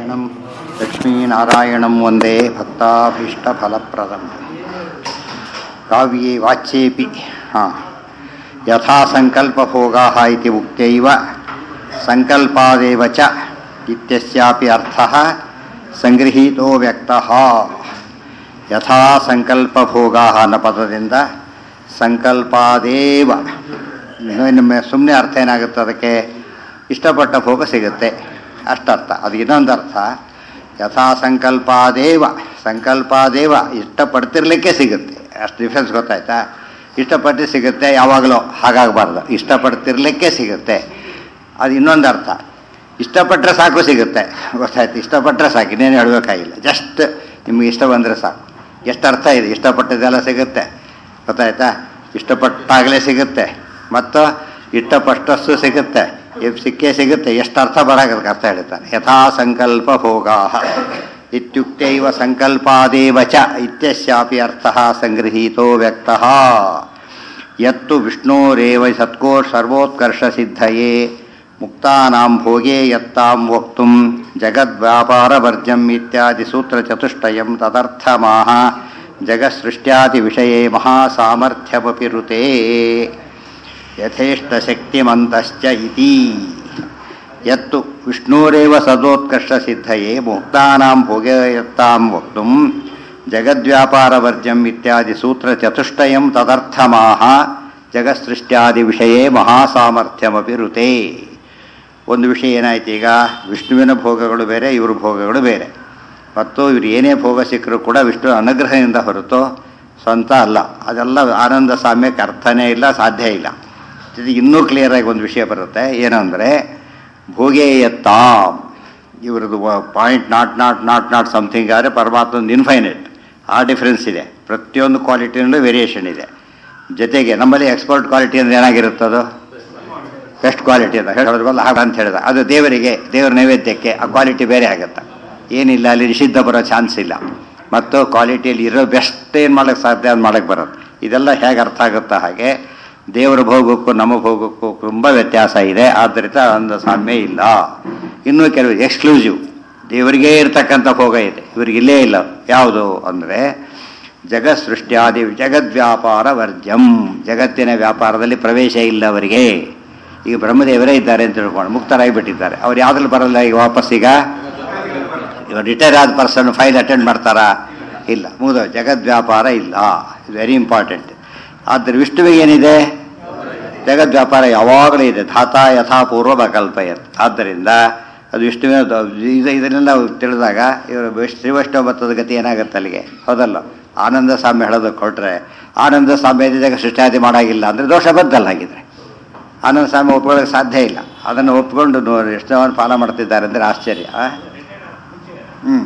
ನಾರಾಯಣಂ ಲಕ್ಷ್ಮೀನಾರಾಯಣಂ ವಂದೇ ಭಕ್ತಾಭೀಷ್ಟಫಲಪ್ರದಂ ಕಾವ್ಯೇ ವಾಚ್ಯೇಪಿ ಹಾಂ ಯಥಾ ಸಂಕಲ್ಪಭೋಗಾः ಇತಿ ಉಕ್ತೈವ ಸಂಕಲ್ಪಾದೇವ ಚ ಇತ್ಯಸ್ಯಾಪಿ ಅರ್ಥಃ ಸಂಗೃಹೀತೋ ವ್ಯಕ್ತಃ ಯಥಾ ಸಂಕಲ್ಪಭೋಗಾः ಅನ್ನೋ ಪದದಿಂದ ಸಂಕಲ್ಪಾದೇವ ಇನ್ನು ಸುಮ್ಮನೆ ಅರ್ಥ ಏನಾಗುತ್ತೆ ಅದಕ್ಕೆ ಇಷ್ಟಪಟ್ಟ ಭೋಗ ಸಿಗುತ್ತೆ ಅಷ್ಟರ್ಥ ಅದು ಇನ್ನೊಂದು ಅರ್ಥ ಯಥಾ ಸಂಕಲ್ಪಾದೇವ ಸಂಕಲ್ಪಾದೇವ ಇಷ್ಟಪಡ್ತಿರ್ಲಿಕ್ಕೆ ಸಿಗುತ್ತೆ ಅಷ್ಟು ಡಿಫ್ರೆನ್ಸ್ ಗೊತ್ತಾಯ್ತಾ ಇಷ್ಟಪಟ್ಟು ಸಿಗುತ್ತೆ ಯಾವಾಗಲೂ ಹಾಗಾಗಬಾರ್ದು ಇಷ್ಟಪಡ್ತಿರ್ಲಿಕ್ಕೆ ಸಿಗುತ್ತೆ ಅದು ಇನ್ನೊಂದು ಅರ್ಥ ಇಷ್ಟಪಟ್ಟರೆ ಸಾಕು ಸಿಗುತ್ತೆ ಗೊತ್ತಾಯ್ತು ಇಷ್ಟಪಟ್ಟರೆ ಸಾಕು ಇನ್ನೇನು ಹೇಳಬೇಕಾಗಿಲ್ಲ ಜಸ್ಟ್ ನಿಮಗೆ ಇಷ್ಟ ಬಂದರೆ ಸಾಕು ಎಷ್ಟು ಅರ್ಥ ಇದೆ ಇಷ್ಟಪಟ್ಟದೆಲ್ಲ ಸಿಗುತ್ತೆ ಗೊತ್ತಾಯ್ತಾ ಇಷ್ಟಪಟ್ಟಾಗಲೇ ಸಿಗುತ್ತೆ ಮತ್ತು ಇಷ್ಟಪಟ್ಟಷ್ಟು ಸಿಗುತ್ತೆ ಇದು ಸಿಕ್ಕೇ ಸಿಗುತ್ತೆ ಎಷ್ಟು ಅರ್ಥ ಬರಾಗದಕ್ಕೆ ಅರ್ಥ ಹೇಳ್ತಾನೆ ಯಥಾ ಸಂಕಲ್ಪ ಭೋಗಾ ಇತ್ಯುಕ್ತೈವ ಸಂಕಲ್ಪಾದೇವ ಚ ಇತ್ಯಸ್ಯಾಪಿ ಅರ್ಥಃ ಸಂಗೃಹೀತೋ ವ್ಯಕ್ತಃ ಯತ್ತು ವಿಷ್ಣೋರೇವ ಸತ್ಕೋ ಸರ್ವೋತ್ಕರ್ಷಸಿದ್ಧಯೇ ಮುಕ್ತಾನಾಂ ಭೋಗೇ ಯತ್ತಾಂ ವಕ್ತುಂ ಜಗದ್ವ್ಯಾಪಾರವರ್ಜಂ ಇತ್ಯಾದಿ ಸೂತ್ರಚತುಷ್ಟಯಂ ತದರ್ಥಮಾಹ ಜಗತ್ಸೃಷ್ಟ್ಯಾದಿವಿಷಯೇ ಮಹಾಸಾಮರ್ಥ್ಯಮಪಿ ಋತೆ ಯಥೇಷ್ಟಶಕ್ತಿಮಂತಶ್ಚ ಇತಿ ಯತ್ತು ವಿಷ್ಣೋರೇವ ಸದೋತ್ಕರ್ಷಸಿದ್ಧಯೇ ಮುಕ್ತಾನಾಂ ಭೋಗಯತ್ತಾಂ ವಕ್ತುಂ ಜಗದ್ವ್ಯಾಪಾರವರ್ಜಂ ಇತ್ಯಾದಿ ಸೂತ್ರಚತುಷ್ಟಯಂ ತದರ್ಥಮಾಹ ಜಗತ್ಸೃಷ್ಟ್ಯಾದಿ ವಿಷಯೇ ಮಹಾಸಾಮರ್ಥ್ಯಮಪಿ ಋತೆ ಒಂದು ವಿಷಯ ಏನಾಯ್ತು ಈಗ ವಿಷ್ಣುವಿನ ಭೋಗಗಳು ಬೇರೆ ಇವ್ರ ಭೋಗಗಳು ಬೇರೆ ಮತ್ತು ಇವ್ರು ಏನೇ ಭೋಗ ಸಿಕ್ಕರೂ ಕೂಡ ವಿಷ್ಣು ಅನುಗ್ರಹದಿಂದ ಹೊರತು ಸ್ವಂತ ಅಲ್ಲ ಅದೆಲ್ಲ ಆನಂದ ಸಾಮ್ಯಕ್ಕೆ ಅರ್ಥನೇ ಇಲ್ಲ ಸಾಧ್ಯ ಇಲ್ಲ ಇದು ಇನ್ನೂ ಕ್ಲಿಯರಾಗಿ ಒಂದು ವಿಷಯ ಬರುತ್ತೆ ಏನಂದರೆ ಭೋಗೇಯತ್ತಾಂ ಇವ್ರದ್ದು point not not not not something ಆದರೆ ಪರಮಾತ್ಮಂದು ಇನ್ಫೈನೈಟ್ ಆ ಡಿಫ್ರೆನ್ಸ್ ಇದೆ ಪ್ರತಿಯೊಂದು ಕ್ವಾಲಿಟಿನಲ್ಲೂ ವೇರಿಯೇಷನ್ ಇದೆ ಜೊತೆಗೆ ನಮ್ಮಲ್ಲಿ ಎಕ್ಸ್ಪರ್ಟ್ ಕ್ವಾಲಿಟಿ ಅಂದರೆ ಏನಾಗಿರುತ್ತದು ಬೆಸ್ಟ್ ಕ್ವಾಲಿಟಿ ಅಂತ ಹೇಳೋದ್ರ ಬಲ್ಲ ಹಾಡು ಅಂತ ಹೇಳಿದ ಅದು ದೇವರಿಗೆ ದೇವರ ನೈವೇದ್ಯಕ್ಕೆ ಆ ಕ್ವಾಲಿಟಿ ಬೇರೆ ಆಗುತ್ತೆ ಏನಿಲ್ಲ ಅಲ್ಲಿ ನಿಷಿದ್ಧ ಬರೋ ಚಾನ್ಸ್ ಇಲ್ಲ ಮತ್ತು ಕ್ವಾಲಿಟಿಯಲ್ಲಿ ಇರೋ ಬೆಸ್ಟ್ ಏನು ಮಾಡೋಕ್ಕೆ ಸಾಧ್ಯ ಅದು ಮಾಡೋಕ್ಕೆ ಬರೋದು ಇದೆಲ್ಲ ಹೇಗೆ ಅರ್ಥ ಆಗುತ್ತಾ ಹಾಗೆ ದೇವರ ಭೋಗಕ್ಕೂ ನಮ್ಮ ಭೋಗಕ್ಕೂ ತುಂಬ ವ್ಯತ್ಯಾಸ ಇದೆ ಆದ್ದರಿಂದ ಒಂದು ಸಾಮ್ಯ ಇಲ್ಲ ಇನ್ನೂ ಕೆಲವು ಎಕ್ಸ್ಕ್ಲೂಸಿವ್ ದೇವರಿಗೇ ಇರತಕ್ಕಂಥ ಭೋಗ ಇದೆ ಇವರಿಗೆ ಇಲ್ಲೇ ಇಲ್ಲ ಯಾವುದು ಅಂದರೆ ಜಗತ್ ಸೃಷ್ಟಿಯಾದಿ ಜಗದ್ವ್ಯಾಪಾರ ವರ್ಜಂ ಜಗತ್ತಿನ ವ್ಯಾಪಾರದಲ್ಲಿ ಪ್ರವೇಶ ಇಲ್ಲ ಅವರಿಗೆ ಈಗ ಬ್ರಹ್ಮದೇವರೇ ಇದ್ದಾರೆ ಅಂತ ತಿಳ್ಕೊಂಡು ಮುಕ್ತರಾಗಿ ಬಿಟ್ಟಿದ್ದಾರೆ ಅವ್ರು ಯಾವುದ್ರಲ್ಲಿ ಬರಲ್ಲ ಈಗ ವಾಪಸ್ ಈಗ ಇವಾಗ ರಿಟೈರ್ ಆದ ಪರ್ಸನ್ ಫೈಲ್ ಅಟೆಂಡ್ ಮಾಡ್ತಾರಾ ಇಲ್ಲ ಮುಗಿದ ಜಗದ್ವ್ಯಾಪಾರ ಇಲ್ಲ ಇದು ವೆರಿ ಇಂಪಾರ್ಟೆಂಟ್ ಆದರೆ ವಿಷ್ಣುವಿಗೆ ಏನಿದೆ ಜಗದ್ವ್ಯಾಪಾರ ಯಾವಾಗಲೂ ಇದೆ ಧಾತಾ ಯಥಾಪೂರ್ವ ಬಕಲ್ಪಯತ್ ಆದ್ದರಿಂದ ಅದು ವಿಷ್ಣುವಿನ ಇದು ಇದನ್ನೆಲ್ಲ ನಾವು ತಿಳಿದಾಗ ಇವರು ಶ್ರೀ ವೈಷ್ಣವ ಭತ್ತದ ಗತಿ ಏನಾಗುತ್ತೆ ಅಲ್ಲಿಗೆ ಹೌದಲ್ಲ ಆನಂದ ಸಾಮ್ಯ ಹೇಳೋದಕ್ಕೆ ಕೊಟ್ಟರೆ ಆನಂದ ಸಾಮ್ಯ ಜಗ ಸೃಷ್ಟಿಯಾದಿ ಮಾಡಾಗಿಲ್ಲ ಅಂದರೆ ದೋಷ ಬದ್ದಲ್ಲ ಹಾಗಿದ್ರೆ ಆನಂದ ಸಾಮ್ಯ ಒಪ್ಕೊಳ್ಳೋಕೆ ಸಾಧ್ಯ ಇಲ್ಲ ಅದನ್ನು ಒಪ್ಕೊಂಡು ನೋಡಿ ಎಷ್ಟವನ್ನು ಪಾಲ ಮಾಡ್ತಿದ್ದಾರೆ ಅಂದರೆ ಆಶ್ಚರ್ಯ ಹ್ಞೂ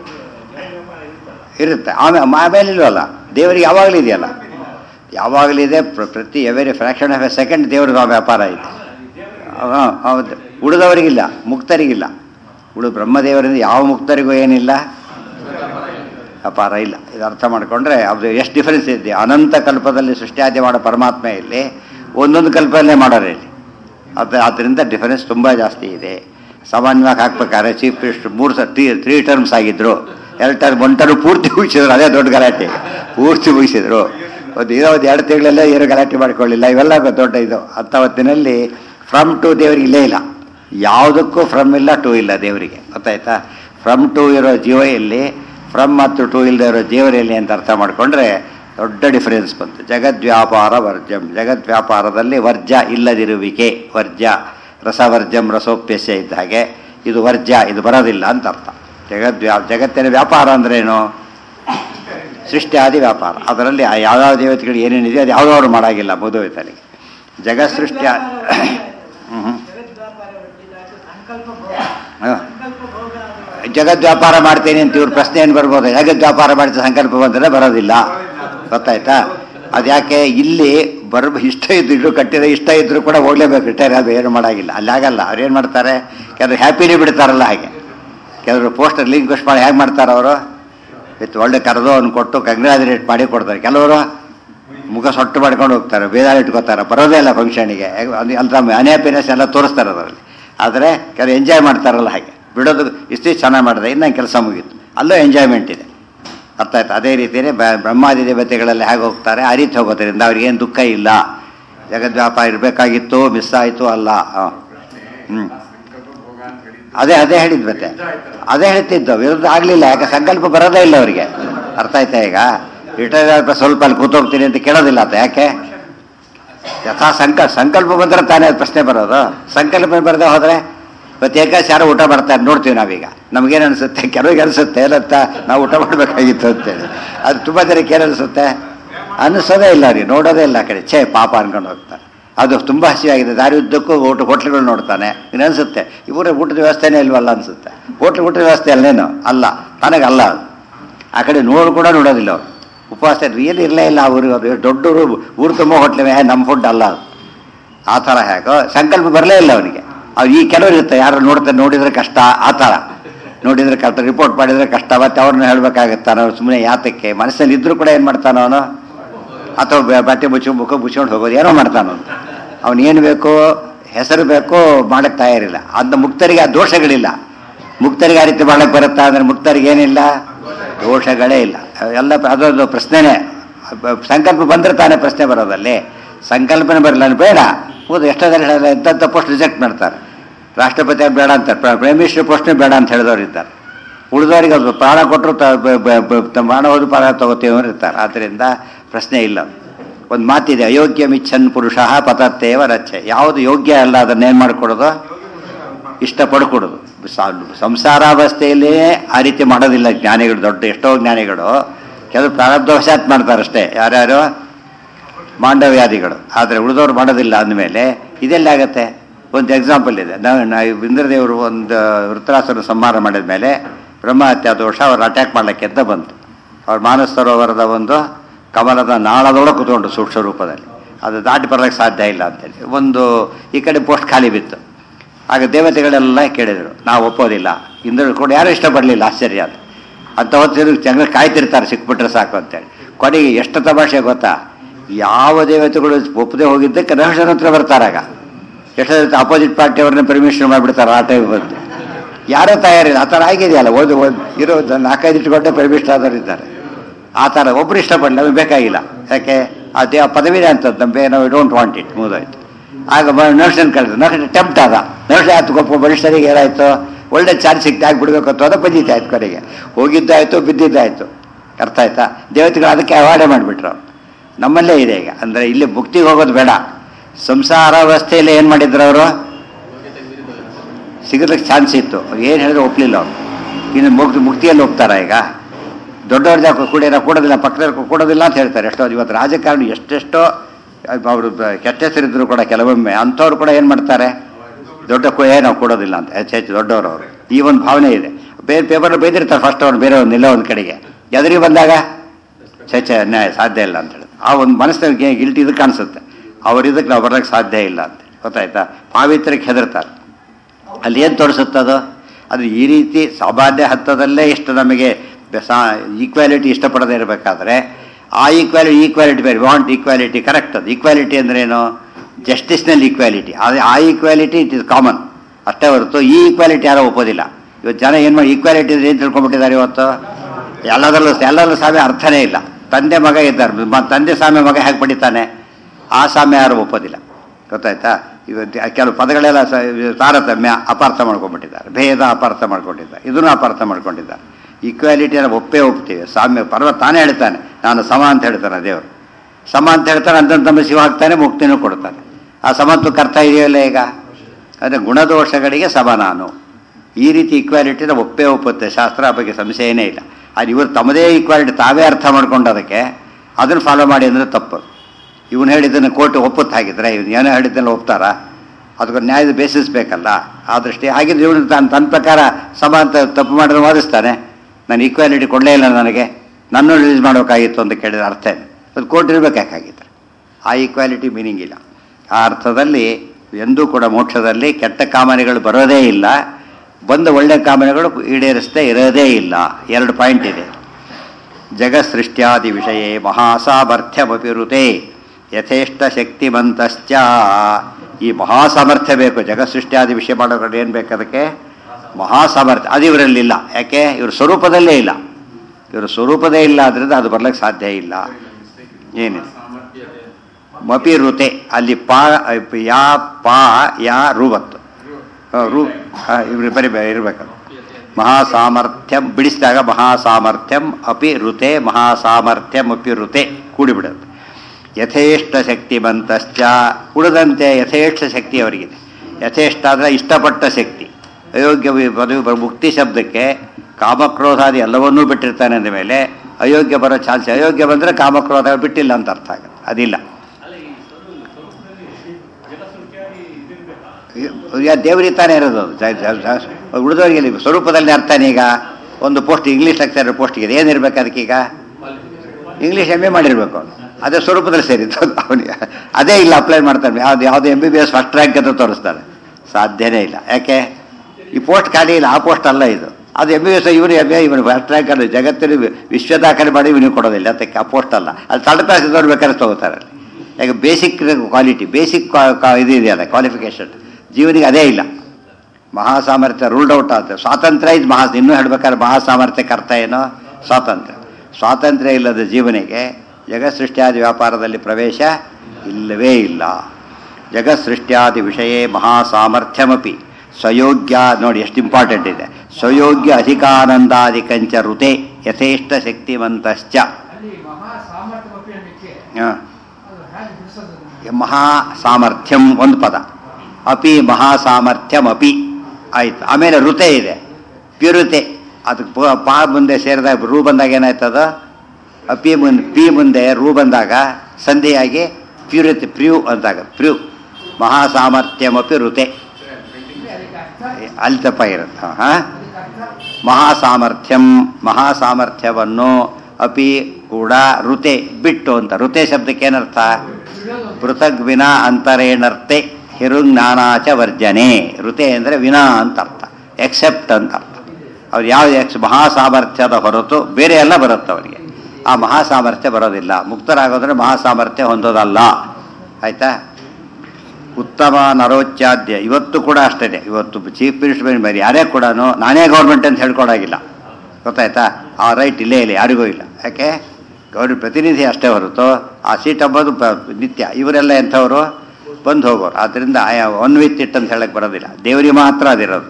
ಇರುತ್ತೆ ಆಮೇಲೆ ಆಮೇಲೆ ಇಲ್ವಲ್ಲ ದೇವರಿಗೆ ಯಾವಾಗಲೂ ಇದೆಯಲ್ಲ ಯಾವಾಗಲೂ ಇದೆ ಪ್ರತಿ every fraction of a second ದೇವ್ರ ವ್ಯಾಪಾರ ಇದೆ ಹಾಂ ಹೌದು ಉಳಿದವರಿಗಿಲ್ಲ ಮುಕ್ತರಿಗಿಲ್ಲ ಉಳು ಬ್ರಹ್ಮದೇವರಿಂದ ಯಾವ ಮುಕ್ತರಿಗೂ ಏನಿಲ್ಲ ವ್ಯಾಪಾರ ಇಲ್ಲ ಇದು ಅರ್ಥ ಮಾಡಿಕೊಂಡ್ರೆ ಅದು ಎಷ್ಟು ಡಿಫರೆನ್ಸ್ ಇದೆ ಅನಂತ ಕಲ್ಪದಲ್ಲಿ ಸೃಷ್ಟಿಯಾದಿ ಮಾಡೋ ಪರಮಾತ್ಮ ಇಲ್ಲಿ ಒಂದೊಂದು ಕಲ್ಪನೆ ಮಾಡೋರು ಇಲ್ಲಿ ಅದು ಅದರಿಂದ ಡಿಫರೆನ್ಸ್ ತುಂಬ ಜಾಸ್ತಿ ಇದೆ ಸಾಮಾನ್ಯವಾಗಿ ಹಾಕ್ಬೇಕಾದ್ರೆ ಚೀಫ್ ಮಿನಿಸ್ಟರ್ ಮೂರು ಸ ತ್ರೀ ತ್ರೀ ಟರ್ಮ್ಸ್ ಆಗಿದ್ರು ಎರಡು ಟರ್ಮ್ ಒನ್ ಟರ್ಮ್ ಪೂರ್ತಿ ಮುಗಿಸಿದ್ರು ಅದೇ ದೊಡ್ಡ ಗಲಾಟೆ ಪೂರ್ತಿ ಮುಗಿಸಿದ್ರು ಒಂದು ಏನೋ ಒಂದು ಎರಡು ತಿಂಗಳಲ್ಲೇ ಏನು ಗಲಾಟೆ ಮಾಡ್ಕೊಳ್ಳಿಲ್ಲ ಇವೆಲ್ಲ ದೊಡ್ಡ ಇದು ಅಂಥ ಹೊತ್ತಿನಲ್ಲಿ ಫ್ರಮ್ ಟು ದೇವರಿಗೆ ಇಲ್ಲೇ ಇಲ್ಲ ಯಾವುದಕ್ಕೂ ಫ್ರಮ್ ಇಲ್ಲ ಟು ಇಲ್ಲ ದೇವರಿಗೆ ಗೊತ್ತಾಯ್ತಾ ಫ್ರಮ್ ಟು ಇರೋ ಜೀವ ಎಲ್ಲಿ ಫ್ರಮ್ ಮತ್ತು ಟು ಇಲ್ಲದೆ ಇರೋ ದೇವರಲ್ಲಿ ಅಂತ ಅರ್ಥ ಮಾಡಿಕೊಂಡ್ರೆ ದೊಡ್ಡ ಡಿಫರೆನ್ಸ್ ಬಂತು ಜಗದ್ವ್ಯಾಪಾರ ವರ್ಜಂ ಜಗದ್ವ್ಯಾಪಾರದಲ್ಲಿ ವರ್ಜ ಇಲ್ಲದಿರುವಿಕೆ ವರ್ಜ ರಸವರ್ಜಂ ರಸೋಪ್ಯಸ್ಯ ಇದ್ದ ಹಾಗೆ ಇದು ವರ್ಜ ಇದು ಬರೋದಿಲ್ಲ ಅಂತ ಅರ್ಥ ಜಗದ್ವ್ಯಾ ಜಗತ್ತಿನ ವ್ಯಾಪಾರ ಅಂದ್ರೇನು ಸೃಷ್ಟಿಯಾದಿ ವ್ಯಾಪಾರ ಅದರಲ್ಲಿ ಯಾವ್ಯಾವ ದೇವತೆಗಳು ಏನೇನಿದೆ ಅದು ಯಾವುದವರು ಮಾಡಾಗಿಲ್ಲ ಬೋಧೋಯ್ತಲಿಗೆ ಜಗತ್ ಸೃಷ್ಟಿ ಹ್ಞೂ ಜಗದ್ ವ್ಯಾಪಾರ ಮಾಡ್ತೇನೆ ಅಂತ ಇವ್ರ ಪ್ರಶ್ನೆ ಏನು ಬರ್ಬೋದು ಜಗದ್ ವ್ಯಾಪಾರ ಮಾಡಿದ ಸಂಕಲ್ಪ ಬಂದರೆ ಬರೋದಿಲ್ಲ ಗೊತ್ತಾಯ್ತಾ ಅದ್ಯಾಕೆ ಇಲ್ಲಿ ಬರ್ ಇಷ್ಟ ಇದ್ದು ಕಟ್ಟಿರೋ ಇಷ್ಟ ಇದ್ರೂ ಕೂಡ ಹೋಗ್ಲೇಬೇಕು ರಿಟೈರ್ ಅದು ಏನು ಮಾಡೋಂಗಿಲ್ಲ ಅಲ್ಲಿ ಆಗಲ್ಲ ಅವ್ರು ಏನು ಮಾಡ್ತಾರೆ ಕೆಲವರು ಹ್ಯಾಪಿನೇ ಬಿಡ್ತಾರಲ್ಲ ಹಾಗೆ ಕೆಲವರು ಪೋಸ್ಟರ್ ಲಿಂಕ್ ಮಾಡಿ ಹೇಗೆ ಮಾಡ್ತಾರೆ ಅವರು ವಿತ್ ಒಳ್ಳೆ ಕರೆದು ಅವ್ನು ಕೊಟ್ಟು ಕಂಗ್ರ್ಯಾಚುಲೇಟ್ ಮಾಡಿ ಕೊಡ್ತಾರೆ ಕೆಲವರು ಮುಖ ಸೊಟ್ಟು ಮಾಡ್ಕೊಂಡು ಹೋಗ್ತಾರೆ ಬೇದಾರ ಇಟ್ಕೋತಾರೆ ಬರೋದೇ ಇಲ್ಲ ಫಂಕ್ಷನಿಗೆ ಅಂತ ಅನ್ಹ್ಯಾಪಿನೆಸ್ ಎಲ್ಲ ತೋರಿಸ್ತಾರೆ ಅದರಲ್ಲಿ ಆದರೆ ಕೆಲವು ಎಂಜಾಯ್ ಮಾಡ್ತಾರಲ್ಲ ಹಾಗೆ ಬಿಡೋದು ಇಷ್ಟೇ ಚೆನ್ನಾಗಿ ಮಾಡಿದೆ ಇನ್ನು ಕೆಲಸ ಮುಗೀತು ಅಲ್ಲೂ ಎಂಜಾಯ್ಮೆಂಟ್ ಇದೆ ಅರ್ಥ ಆಯ್ತು ಅದೇ ರೀತಿಯೇ ಬ- ಬ್ರಹ್ಮಾದಿ ದೇವತೆಗಳೆಲ್ಲ ಹೇಗೆ ಹೋಗ್ತಾರೆ ಆ ರೀತಿ ಹೋಗೋದ್ರಿಂದ ಅವ್ರಿಗೇನು ದುಃಖ ಇಲ್ಲ ಜಗದ್ವ್ಯಾಪ ಇರಬೇಕಾಗಿತ್ತು ಮಿಸ್ ಆಯಿತು ಅಲ್ಲ ಹಾಂ ಹ್ಞೂ ಅದೇ ಅದೇ ಹೇಳಿದ್ ಮತ್ತೆ ಅದೇ ಹೇಳ್ತಿದ್ದು ವಿರುದ್ಧ ಆಗಲಿಲ್ಲ ಯಾಕೆ ಸಂಕಲ್ಪ ಬರೋದೇ ಇಲ್ಲ ಅವರಿಗೆ ಅರ್ಥ ಆಯ್ತಾ ಈಗ ರಿಟೈರ್ ಆದ ಸ್ವಲ್ಪ ಅಲ್ಲಿ ಕೂತೋಗ್ತೀನಿ ಅಂತ ಕೇಳೋದಿಲ್ಲ ಆತ ಯಾಕೆ ಯಥಾ ಸಂಕಲ್ಪ ಸಂಕಲ್ಪ ಬಂದ್ರೆ ತಾನೇ ಅದು ಪ್ರಶ್ನೆ ಬರೋದು ಸಂಕಲ್ಪ ಬರದೆ ಹೋದರೆ ಇವತ್ತು ಏಕಾಶ ಯಾರು ಊಟ ಮಾಡ್ತಾರೆ ನೋಡ್ತೀವಿ ನಾವೀಗ ನಮಗೇನು ಅನಿಸುತ್ತೆ ಕೆಲವಿಗೆ ಅನಿಸುತ್ತೆ ಏನಂತ ನಾವು ಊಟ ಮಾಡಬೇಕಾಗಿತ್ತು ಅಂತೇಳಿ ಅದು ತುಂಬ ಜನಕ್ಕೆ ಏನು ಅನಿಸುತ್ತೆ ಅನ್ನಿಸೋದೇ ಇಲ್ಲ ಅವ್ರಿಗೆ ನೋಡೋದೇ ಇಲ್ಲ ಆ ಕಡೆ ಛೇ ಪಾಪ ಅನ್ಕೊಂಡು ಹೋಗ್ತಾರೆ ಅದು ತುಂಬ ಹಸಿವಾಗಿದೆ ದಾರಿ ಉದ್ದಕ್ಕೂ ಊಟ ಹೋಟ್ಲ್ಗಳು ನೋಡ್ತಾನೆ ಇನ್ನು ಅನಿಸುತ್ತೆ ಇವರ ಊಟದ ವ್ಯವಸ್ಥೆನೇ ಇಲ್ವಲ್ಲ ಅನಿಸುತ್ತೆ ಹೋಟ್ಲ್ ಊಟದ ವ್ಯವಸ್ಥೆ ಅಲ್ಲೇನು ಅಲ್ಲ ತನಗಲ್ಲ ಅದು ಆ ಕಡೆ ನೋಡು ಕೂಡ ನೋಡೋದಿಲ್ಲ ಅವರು ಉಪವಾಸ ಏನು ಇರಲೇ ಇಲ್ಲ ಅವರು ಅದು ದೊಡ್ಡವರು ಊರು ತುಂಬ ಹೋಟ್ಲಿವೆ ನಮ್ಮ ಫುಡ್ ಅಲ್ಲ ಅದು ಆ ಥರ ಹೇಗೋ ಸಂಕಲ್ಪ ಬರಲೇ ಇಲ್ಲ ಅವನಿಗೆ ಅವ್ರು ಈ ಕೆಲವರು ಇರುತ್ತೆ ಯಾರು ನೋಡ್ತಾರೆ ನೋಡಿದ್ರೆ ಕಷ್ಟ ಆ ಥರ ನೋಡಿದ್ರೆ ಕಷ್ಟ ರಿಪೋರ್ಟ್ ಮಾಡಿದ್ರೆ ಕಷ್ಟ ಮತ್ತೆ ಅವ್ರನ್ನ ಹೇಳ್ಬೇಕಾಗತ್ತಾನ ಸುಮ್ಮನೆ ಯಾತಕ್ಕೆ ಮನಸ್ಸಲ್ಲಿ ಇದ್ರೂ ಕೂಡ ಏನು ಮಾಡ್ತಾನೋ ಅವನು ಅಥವಾ ಬ- ಬಟ್ಟೆ ಮುಚ್ಚು ಮುಖ ಮುಚ್ಕೊಂಡು ಹೋಗೋದು ಏನೋ ಮಾಡ್ತಾನೋ ಅವನು ಏನು ಬೇಕು ಹೆಸರು ಬೇಕು ಮಾಡಕ್ಕೆ ತಯಾರಿಲ್ಲ ಅಂತ ಮುಕ್ತರಿಗೆ ಆ ದೋಷಗಳಿಲ್ಲ ಮುಕ್ತರಿಗೆ ಆ ರೀತಿ ಮಾಡಕ್ಕೆ ಬರುತ್ತಾ ಅಂದ್ರೆ ಮುಕ್ತರಿಗೆ ಏನಿಲ್ಲ ದೋಷಗಳೇ ಇಲ್ಲ ಎಲ್ಲ ಅದೊಂದು ಪ್ರಶ್ನೆನೇ ಬ- ಸಂಕಲ್ಪ ಬಂದ್ರೆ ತಾನೇ ಪ್ರಶ್ನೆ ಬರೋದಲ್ಲಿ ಸಂಕಲ್ಪನೆ ಬರಲ್ಲ ಬೇಡ ಹೌದು ಎಷ್ಟೋ ಜನ ಹೇಳಿದ್ರೆ ಎಂಥ ಪೋಸ್ಟ್ ರಿಜೆಕ್ಟ್ ಮಾಡ್ತಾರೆ ರಾಷ್ಟ್ರಪತಿ ಅವ್ರು ಬೇಡ ಅಂತಾರೆ ಪ್ರ- ಪ್ರೈಮ್ ಮಿನಿಸ್ಟರ್ ಪೋಸ್ಟ್ನೇ ಬೇಡ ಅಂತ ಹೇಳಿದವರು ಇದ್ದಾರೆ ಉಳಿದವರಿಗೆ ಅದು ಪ್ರಾಣ ಕೊಟ್ಟರು ತಮ್ಮ ಪ್ರಾಣ ಹೋದ್ರು ಪ್ರಾಣ ತಗೋತೀವಿ ಇರ್ತಾರೆ ಆದ್ದರಿಂದ ಪ್ರಶ್ನೆ ಇಲ್ಲ ಒಂದು ಮಾತಿದೆ ಅಯೋಗ್ಯ ಮಿಚ್ಚನ್ ಪುರುಷ ಪತತ್ತೇವ ರಚ್ಚೆ ಯಾವುದು ಯೋಗ್ಯ ಅಲ್ಲ ಅದನ್ನೇನು ಮಾಡಿಕೊಡೋದು ಇಷ್ಟಪಡ್ಕೊಡೋದು ಸಂಸಾರಾವಸ್ಥೆಯಲ್ಲೇ ಆ ರೀತಿ ಮಾಡೋದಿಲ್ಲ ಜ್ಞಾನಿಗಳು ದೊಡ್ಡ ಎಷ್ಟೋ ಜ್ಞಾನಿಗಳು ಕೆಲವು ಪ್ರಾರಬ್ಧವಶಾತ್ ಮಾಡ್ತಾರಷ್ಟೇ ಯಾರ್ಯಾರು ಮಾಂಡವ್ಯಾದಿಗಳು ಆದರೆ ಉಳಿದವ್ರು ಮಾಡೋದಿಲ್ಲ ಅಂದಮೇಲೆ ಇದೆಲ್ಲ ಆಗತ್ತೆ ಒಂದು ಎಕ್ಸಾಂಪಲ್ ಇದೆ ನಾವು ನಾವು ಇಂದ್ರದೇವರು ಒಂದು ವೃತ್ರಾಸುರ ಸಂಹಾರ ಮಾಡಿದ ಮೇಲೆ ಬ್ರಹ್ಮಹತ್ಯಾ ದೋಷ ಅವ್ರು ಅಟ್ಯಾಕ್ ಮಾಡ್ಲಿಕ್ಕೆ ಅಂತ ಬಂತು ಅವ್ರ ಮಾನಸ ಸರೋವರದ ಒಂದು ಕಮಲದ ನಾಳದೊಳಗೆ ಕೂತ್ಕೊಂಡು ಸೂಕ್ಷ್ಮ ರೂಪದಲ್ಲಿ ಅದು ದಾಟಿ ಬರಲಿಕ್ಕೆ ಸಾಧ್ಯ ಇಲ್ಲ ಅಂತೇಳಿ ಒಂದು ಈ ಕಡೆ ಪೋಸ್ಟ್ ಖಾಲಿ ಬಿತ್ತು ಆಗ ದೇವತೆಗಳೆಲ್ಲ ಕೇಳಿದರು ನಾವು ಒಪ್ಪೋದಿಲ್ಲ ಇಂದ್ರರು ಕೂಡ ಯಾರೂ ಇಷ್ಟಪಡಲಿಲ್ಲ ಆಶ್ಚರ್ಯ ಅದು ಅಂತ ಹೊತ್ತು ಜನ ಕಾಯ್ತಿರ್ತಾರೆ ಸಿಕ್ಬಿಟ್ರೆ ಸಾಕು ಅಂತೇಳಿ ಕೊನೆಗೆ ಎಷ್ಟು ತಮಾಷೆ ಗೊತ್ತಾ ಯಾವ ದೇವತೆಗಳು ಒಪ್ಪದೆ ಹೋಗಿದ್ದಕ್ಕೆ ರಹಸ್ಯನ ಹತ್ರ ಬರ್ತಾರಾಗ ಎಷ್ಟು ಅಪೋಸಿಟ್ ಪಾರ್ಟಿ ಅವ್ರನ್ನ ಪರ್ಮಿಷನ್ ಮಾಡಿಬಿಡ್ತಾರೆ ಆ ಟೈಮ್ ಬಂದು ಯಾರೋ ತಯಾರಿಲ್ಲ ಆ ಥರ ಆಗಿದೆಯಲ್ಲ ಓದು ಓದ್ ಇರೋ ನಾಲ್ಕೈದು ಇಟ್ಕೊಂಡೆ ಪರ್ಮಿಷನ್ ಆದವ್ರು ಇದ್ದಾರೆ ಆ ಥರ ಒಬ್ರು ಇಷ್ಟಪಡಲಿ ನಮಗೆ ಬೇಕಾಗಿಲ್ಲ ಯಾಕೆ ಆ ದೇ ಆ ಪದವಿನೇ ಅಂತದ್ದು ನಮಗೆ ನಾವು ಡೋಂಟ್ ವಾಂಟ್ ಇಟ್ ಮುಗಿದೋಯ್ತು ಆಗ ನರ್ಸನ್ ಕಳೆದು ನರ್ಸನ್ ಟೆಂಪ್ಟ್ ಆದ ನರ್ಸ್ ಆಯ್ತು ಗೊಪ್ಪ ಮನುಷ್ಯರಿಗೆ ಏನಾಯ್ತು ಒಳ್ಳೆ ಚಾನ್ಸ್ ಸಿಕ್ತು ಆಗ್ಬಿಡ್ಬೇಕು ಅಂತ ಅದ ಬಂದಿದ್ದಾಯ್ತು ಆಯ್ತು ಕೊನೆಗೆ ಹೋಗಿದ್ದಾಯ್ತು ಬಿದ್ದಿದ್ದಾಯ್ತು ಅರ್ಥ ಆಯ್ತಾ ದೇವತೆಗಳು ಅದಕ್ಕೆ ಅವಾರ್ಡೆ ಮಾಡಿಬಿಟ್ರು ನಮ್ಮಲ್ಲೇ ಇದೆ ಈಗ ಅಂದರೆ ಇಲ್ಲಿ ಮುಕ್ತಿಗೆ ಹೋಗೋದು ಬೇಡ ಸಂಸಾರಾವಸ್ಥೆಯಲ್ಲಿ ಏನು ಮಾಡಿದ್ರು ಅವರು ಸಿಗೋದಕ್ಕೆ ಚಾನ್ಸ್ ಇತ್ತು ಏನು ಹೇಳಿದ್ರೆ ಒಪ್ಪಲಿಲ್ಲ ಅವರು ಇನ್ನು ಮುಕ್ತಿ ಮುಕ್ತಿಯಲ್ಲಿ ಹೋಗ್ತಾರ ಈಗ ದೊಡ್ಡವ್ರ ಜಾಗ ಕೂಡಿರ ಕೂಡೋದಿಲ್ಲ ಪಕ್ಕದಲ್ಲಿ ಕೂಡೋದಿಲ್ಲ ಅಂತ ಹೇಳ್ತಾರೆ ಎಷ್ಟೋ ಇವತ್ತು ರಾಜಕಾರಣಿ ಎಷ್ಟೆಷ್ಟೋ ಅವರು ಕೆಟ್ಟ ಹೆಸರಿದ್ರು ಕೂಡ ಕೆಲವೊಮ್ಮೆ ಅಂಥವ್ರು ಕೂಡ ಏನು ಮಾಡ್ತಾರೆ ದೊಡ್ಡ ಕೂ ಏ ನಾವು ಕೊಡೋದಿಲ್ಲ ಅಂತ ಹೆಚ್ಚು ಹೆಚ್ಚು ದೊಡ್ಡವರು ಅವರು ಈ ಒಂದು ಭಾವನೆ ಇದೆ ಬೇರೆ ಪೇಪರ್ ಬೈದಿರ್ತಾರೆ ಫಸ್ಟ್ ಅವ್ರು ಬೇರೆ ಒಂದು ಇಲ್ಲ ಒಂದು ಕಡೆಗೆ ಎದುರಿಗೆ ಬಂದಾಗ ಛೇ ಛೇ ನ್ಯಾಯ ಸಾಧ್ಯ ಇಲ್ಲ ಅಂತ ಹೇಳಿ ಆ ಒಂದು ಮನಸ್ಸಿಗೆ ಗಿಲ್ಟಿ ಇದು ಕಾಣಿಸುತ್ತೆ ಅವ್ರ ಇದಕ್ಕೆ ನಾವು ಬರೋಕ್ಕೆ ಸಾಧ್ಯ ಇಲ್ಲ ಅಂತ ಗೊತ್ತಾಯ್ತಾ ಪಾವಿತ್ರಕ್ಕೆ ಹೆದರ್ತಾರೆ ಅಲ್ಲಿ ಏನು ತೋರಿಸುತ್ತದು ಅದು ಈ ರೀತಿ ಸಾಮಾನ್ಯ ಹಂತದಲ್ಲೇ ಇಷ್ಟು ನಮಗೆ ಈಕ್ವಾಲಿಟಿ ಇಷ್ಟಪಡದೇ ಇರಬೇಕಾದ್ರೆ ಆ ಈಕ್ವಾಲಿಟಿ ಈಕ್ವಾಲಿಟಿ ಬೇರೆ ವಾಂಟ್ ಈಕ್ವಾಲಿಟಿ ಕರೆಕ್ಟ್ ಅದು ಈಕ್ವಾಲಿಟಿ ಅಂದ್ರೆ ಏನು ಜಸ್ಟಿಸ್ನಲ್ಲಿ ಈಕ್ವಾಲಿಟಿ ಆದರೆ ಆ ಈಕ್ವಾಲಿಟಿ ಇಟ್ ಇಸ್ ಕಾಮನ್ ಅಷ್ಟೇ ಹೊರತು ಈ ಈಕ್ವಾಲಿಟಿ ಯಾರೋ ಒಪ್ಪೋದಿಲ್ಲ ಇವತ್ತು ಜನ ಏನು ಮಾಡಿ ಈಕ್ವಾಲಿಟಿ ಅಂದ್ರೆ ಏನು ತಿಳ್ಕೊಂಡ್ಬಿಟ್ಟಿದ್ದಾರೆ ಇವತ್ತು ಎಲ್ಲದರಲ್ಲೂ ಎಲ್ಲರಲ್ಲೂ ಸಾಮ್ಯ ಅರ್ಥನೇ ಇಲ್ಲ ತಂದೆ ಮಗ ಇದ್ದಾರೆ ಮ- ತಂದೆ ಸಾಮ್ಯ ಮಗ ಹೇಗೆ ಪಡಿತಾನೆ ಆ ಸಾಮ್ಯ ಯಾರು ಒಪ್ಪೋದಿಲ್ಲ ಗೊತ್ತಾಯ್ತಾ ಇವತ್ತು ಕೆಲವು ಪದಗಳೆಲ್ಲ ಸ- ತಾರತಮ್ಯ ಅಪಾರ್ಥ ಮಾಡ್ಕೊಂಡ್ಬಿಟ್ಟಿದ್ದಾರೆ ಭೇದ ಅಪಾರ್ಥ ಮಾಡ್ಕೊಂಡಿದ್ದಾರೆ ಇದನ್ನು ಅಪಾರ್ಥ ಮಾಡ್ಕೊಂಡಿದ್ದಾರೆ ಈಕ್ವಾಲಿಟಿಯನ್ನು ಒಪ್ಪೇ ಒಪ್ತೀವಿ ಸಾಮ್ಯ ಪರ್ವ ತಾನೇ ಹೇಳ್ತಾನೆ ನಾನು ಸಮ ಅಂತ ಹೇಳ್ತಾನೆ ದೇವರು ಸಮ ಅಂತ ಹೇಳ್ತಾನೆ ಅಂತ ತಮ್ಮ ಶಿವ ಹಾಕ್ತಾನೆ ಮುಕ್ತಿನೂ ಕೊಡ್ತಾನೆ ಆ ಸಮತ್ವಕ್ಕೆ ಅರ್ಥ ಇದೆಯಲ್ಲ ಈಗ ಅಂದರೆ ಗುಣದೋಷಗಳಿಗೆ ಸಮ ನಾನು ಈ ರೀತಿ ಈಕ್ವಾಲಿಟಿನ ಒಪ್ಪೇ ಒಪ್ಪುತ್ತೆ ಶಾಸ್ತ್ರ ಆ ಬಗ್ಗೆ ಸಂಶಯನೇ ಇಲ್ಲ ಅದು ಇವರು ತಮ್ಮದೇ ಈಕ್ವಾಲಿಟಿ ತಾವೇ ಅರ್ಥ ಮಾಡ್ಕೊಂಡು ಅದಕ್ಕೆ ಅದನ್ನು ಫಾಲೋ ಮಾಡಿ ಅಂದರೆ ತಪ್ಪು ಇವನು ಹೇಳಿದ್ದನ್ನು ಕೋರ್ಟ್ ಒಪ್ಪುತ್ತೆ ಹಾಗಿದ್ರೆ ಇವನು ಏನೋ ಹೇಳಿದ್ದನ್ನು ಒಪ್ತಾರಾ ಅದಕ್ಕೆ ನ್ಯಾಯದ ಬೇಸಿಸ್ ಬೇಕಲ್ಲ ಆ ದೃಷ್ಟಿ ಹಾಗಿದ್ರೆ ಇವನು ತಾನು ತನ್ನ ಪ್ರಕಾರ ಸಮ ಅಂತ ತಪ್ಪು ಮಾಡಿದ್ರೆ ವಾದಿಸ್ತಾನೆ ನಾನು ಈಕ್ವಾಲಿಟಿ ಕೊಡಲೇ ಇಲ್ಲ ನನಗೆ ನನ್ನ ರಿಲೀಸ್ ಮಾಡಬೇಕಾಗಿತ್ತು ಅಂತ ಕೇಳಿದ್ರೆ ಅರ್ಥ ಏನು ಅದು ಕೋರ್ಟ್ ಇರಬೇಕಾಗಿದ್ರೆ ಆ ಈಕ್ವಾಲಿಟಿ ಮೀನಿಂಗ್ ಇಲ್ಲ ಆ ಅರ್ಥದಲ್ಲಿ ಎಂದೂ ಕೂಡ ಮೋಕ್ಷದಲ್ಲಿ ಕೆಟ್ಟ ಕಾಮನೆಗಳು ಬರೋದೇ ಇಲ್ಲ ಬಂದ ಒಳ್ಳೆ ಕಾಮನೆಗಳು ಈಡೇರಿಸದೇ ಇರೋದೇ ಇಲ್ಲ ಎರಡು ಪಾಯಿಂಟ್ ಇದೆ ಜಗತ್ಸೃಷ್ಟ್ಯಾದಿ ವಿಷಯ ಮಹಾಸಾಮರ್ಥ್ಯಮಪಿರುತೆ ಯಥೇಷ್ಟ ಶಕ್ತಿಮಂತಶ್ಚ ಈ ಮಹಾಸಾಮರ್ಥ್ಯ ಬೇಕು ಜಗತ್ಸೃಷ್ಟ್ಯಾದಿ ವಿಷಯ ಮಾಡೋದ್ರೆ ಏನು ಬೇಕು ಅದಕ್ಕೆ ಮಹಾಸಾಮರ್ಥ್ಯ ಅದು ಇವರಲ್ಲಿಲ್ಲ ಯಾಕೆ ಇವ್ರ ಸ್ವರೂಪದಲ್ಲೇ ಇಲ್ಲ ಇವ್ರ ಸ್ವರೂಪದೇ ಇಲ್ಲ ಆದ್ರಿಂದ ಅದು ಬರ್ಲಿಕ್ಕೆ ಸಾಧ್ಯ ಇಲ್ಲ ಏನಿದೆ ಮಪಿ ಋತೆ ಅಲ್ಲಿ ಪಾ ಯಾ ಪಾ ಯಾ ರು ಬತ್ತು ಆ, ರು ಇವ್ರು ಬರಿ ಇರ್ಬೇಕದು ಮಹಾಸಾಮರ್ಥ್ಯಂ ಬಿಡಿಸಿದಾಗ ಮಹಾಸಾಮರ್ಥ್ಯಂ ಅಪಿ ಋತೆ ಮಹಾಸಾಮರ್ಥ್ಯಂ ಅಪಿ ಋತೆ ಕೂಡಿಬಿಡುತ್ತೆ ಯಥೇಷ್ಟ ಶಕ್ತಿಮಂತಶ್ಚ ಉಳಿದಂತೆ ಯಥೇಷ್ಟ ಶಕ್ತಿ ಅವರಿಗಿದೆ ಯಥೇಷ್ಟ ಅಂದರೆ ಇಷ್ಟಪಟ್ಟ ಶಕ್ತಿ ಅಯೋಗ್ಯ ವಿ- ಪದವಿ ಬ- ಮುಕ್ತಿ ಶಬ್ದಕ್ಕೆ ಕಾಮಕ್ರೋಧಾದಿ ಎಲ್ಲವನ್ನೂ ಬಿಟ್ಟಿರ್ತಾನೆ ಅಂದ ಮೇಲೆ ಅಯೋಗ್ಯ ಬರೋ ಚಾನ್ಸ್ ಅಯೋಗ್ಯ ಬಂದರೆ ಕಾಮಕ್ರೋಧ ಬಿಟ್ಟಿಲ್ಲ ಅಂತ ಅರ್ಥ ಆಗುತ್ತೆ ಅದಿಲ್ಲ ಈಗ ದೇವರಿತಾನೆ ಇರೋದು ಅದು. ಜ- ಜ- ಜ- ಉಳಿದವರಿಗೆ ಇಲ್ಲಿ ಸ್ವರೂಪದಲ್ಲಿ ಅರ್ಥನೇ ಈಗ ಒಂದು ಪೋಸ್ಟ್ ಇಂಗ್ಲೀಷ್ ಲೆಕ್ಚರ್ ಪೋಸ್ಟ್ ಇದೆ ಏನಿರ್ಬೇಕು ಅದಕ್ಕೀಗ ಇಂಗ್ಲೀಷ್ ಎಮ್ ಎ ಮಾಡಿರ್ಬೇಕು ಅವನು ಅದೇ ಸ್ವರೂಪದಲ್ಲಿ ಸೇರಿದ್ದು ಅವನಿಗೆ ಅದೇ ಇಲ್ಲ ಅಪ್ಲೈ ಮಾಡ್ತಾನೆ ಯಾವ್ದು ಯಾವುದೇ M B B S first rank ಅಂತ ತೋರಿಸ್ತಾರೆ ಸಾಧ್ಯನೇ ಇಲ್ಲ ಯಾಕೆ ಈ ಪೋಸ್ಟ್ ಖಾಲಿ ಇಲ್ಲ ಆ ಪೋಸ್ಟ್ ಅಲ್ಲ ಇದು ಅದು ಎಂ ಬಿ ಬಿ ಎಸ್ ಇವನು ಎಮ್ ಎ ಇವನು ಫಸ್ಟ್ ರ್ಯಾಂಕ್ ಅಲ್ಲ ಜಗತ್ತಿನ ವಿ- ವಿಶ್ವ ದಾಖಲೆ ಮಾಡಿ ಇವನಿಗೆ ಕೊಡೋದಿಲ್ಲ ಅದಕ್ಕೆ ಆ ಪೋಸ್ಟ್ ಅಲ್ಲ ಅದು ಥರ್ಡ್ ಕ್ಲಾಸ್ ಇದ್ದವ್ರು ಬೇಕಾದ್ರೆ ತಗೋತಾರೆ ಅಲ್ಲಿ ಯಾಕೆ ಬೇಸಿಕ್ ಕ್ವಾಲಿಟಿ ಬೇಸಿಕ್ ಇದು ಇದೆ ಅದ ಕ್ವಾಲಿಫಿಕೇಶನ್ ಜೀವನಿಗೆ ಅದೇ ಇಲ್ಲ ಮಹಾಸಾಮರ್ಥ್ಯ ರೂಲ್ಡ್ ಔಟ್ ಆಗುತ್ತೆ ಸ್ವಾತಂತ್ರ್ಯ ಇದು ಮಹಾ ಇನ್ನೂ ಹೇಳ್ಬೇಕಾದ್ರೆ ಮಹಾಸಾಮರ್ಥ್ಯಕ್ಕೆ ಅರ್ಥ ಏನೋ ಸ್ವಾತಂತ್ರ್ಯ ಸ್ವಾತಂತ್ರ್ಯ ಇಲ್ಲದ ಜೀವನಿಗೆ ಜಗತ್ಸೃಷ್ಟ್ಯಾದಿ ವ್ಯಾಪಾರದಲ್ಲಿ ಪ್ರವೇಶ ಇಲ್ಲವೇ ಇಲ್ಲ ಜಗತ್ಸೃಷ್ಟ್ಯಾದಿ ವಿಷಯ ಮಹಾಸಾಮರ್ಥ್ಯಮಪಿ ಸ್ವಯೋಗ್ಯ ನೋಡಿ ಎಷ್ಟು ಇಂಪಾರ್ಟೆಂಟ್ ಇದೆ ಸ್ವಯೋಗ್ಯ ಅಧಿಕಾನಂದಾದಿಕಂಚ ಋತೆ ಯಥೇಷ್ಟ ಶಕ್ತಿವಂತಶ್ಚ ಅಲ್ಲಿ ಮಹಾ ಸಾಮರ್ಥ್ಯ ಅನ್ನಕ್ಕೆ ಹ. ಅದು ಹೇಗೆ ಬಿಡಿಸೋದು ಅದನ್ನ? ಮಹಾ ಸಾಮರ್ಥ್ಯಂ ಒಂದು ಪದ ಅಪಿ ಮಹಾ ಸಾಮರ್ಥ್ಯಂ ಅಪಿ ಆಯ್ತು ಆಮೇಲೆ ಋತೆ ಇದೆ ಪ್ಯುರುತೆ ಅದಕ್ಕೆ ಪ- ಪಾ ಮುಂದೆ ಸೇರಿದಾಗ ರೂ ಬಂದಾಗ ಏನಾಯ್ತದ ಅಪಿ ಮುಂದೆ ಪಿ ಮುಂದೆ ರೂ ಬಂದಾಗ ಸಂಧಿಯಾಗಿ ಪ್ಯುರತೆ ಪ್ರ್ಯೂ ಅಂತಾಗ ಪ್ರ್ಯೂ ಮಹಾ ಸಾಮರ್ಥ್ಯಮಪಿ ಋತೆ ಅಂದ್ರೆ ಅದಕ್ಕೆ ಅರ್ಥ ಅಲ್ಲಿ ತಪ್ಪಾಗಿರುತ್ತೆ ಹಾಂ ಅದಕ್ಕೆ ಅರ್ಥ ಮಹಾ ಸಾಮರ್ಥ್ಯಂ ಮಹಾ ಸಾಮರ್ಥ್ಯವನ್ನು ಅಪಿ ಕೂಡ ಋತೆ ಬಿಟ್ಟು ಅಂತ ಋತೆ ಶಬ್ದಕ್ಕೆ ಏನರ್ಥ ಬಿಡೋದು ಪೃಥಗ್ ವಿನಾ ಅಂತರೇಣರ್ತೆ ಹಿರುಜ್ಞಾನಾಚ ವರ್ಜನೆ ಋತೆ ಅಂದರೆ ವಿನಾ ಅಂತ ಅರ್ಥ ಎಕ್ಸೆಪ್ಟ್ ಅಂತ ಅರ್ಥ ಅವ್ರು ಯಾವ ಎಕ್ಸ್ ಮಹಾ ಸಾಮರ್ಥ್ಯದ ಹೊರತು ಬೇರೆ ಎಲ್ಲ ಬರುತ್ತೆ ಅವರಿಗೆ ಆ ಮಹಾ ಸಾಮರ್ಥ್ಯ ಬರೋದಿಲ್ಲ ಮುಕ್ತರಾಗೋದ್ರೆ ಮಹಾ ಸಾಮರ್ಥ್ಯ ಹೊಂದೋದಲ್ಲ ಆಯ್ತಾ ಉತ್ತಮ ನರೋಚ್ಚಾದ್ಯ ಇವತ್ತು ಕೂಡ ಅಷ್ಟೇ ಇವತ್ತು ಚೀಫ್ ಮಿನಿಸ್ಟರ್ ಮೇಲೆ ಯಾರೇ ಕೂಡ ನಾನೇ ಗೌರ್ಮೆಂಟ್ ಅಂತ ಹೇಳ್ಕೊಡಾಗಿಲ್ಲ ಗೊತ್ತಾಯ್ತಾ ಆ ರೈಟ್ ಇಲ್ಲೇ ಇಲ್ಲ ಯಾರಿಗೂ ಇಲ್ಲ ಯಾಕೆ ಗೌರ್ಮೆಂಟ್ ಪ್ರತಿನಿಧಿ ಅಷ್ಟೇ ಹೊರತು ಆ ಸೀಟ್ ಅಂಬೋದು ಪ- ನಿತ್ಯ ಇವರೆಲ್ಲ ಎಂಥವರು ಬಂದು ಹೋಗೋರು ಆದ್ದರಿಂದ ಆಯಾ ಒನ್ ವಿತ್ ಇಟ್ ಅಂತ ಹೇಳಕ್ಕೆ ಬರೋದಿಲ್ಲ ದೇವರಿಗೆ ಮಾತ್ರ ಅದಿರೋದು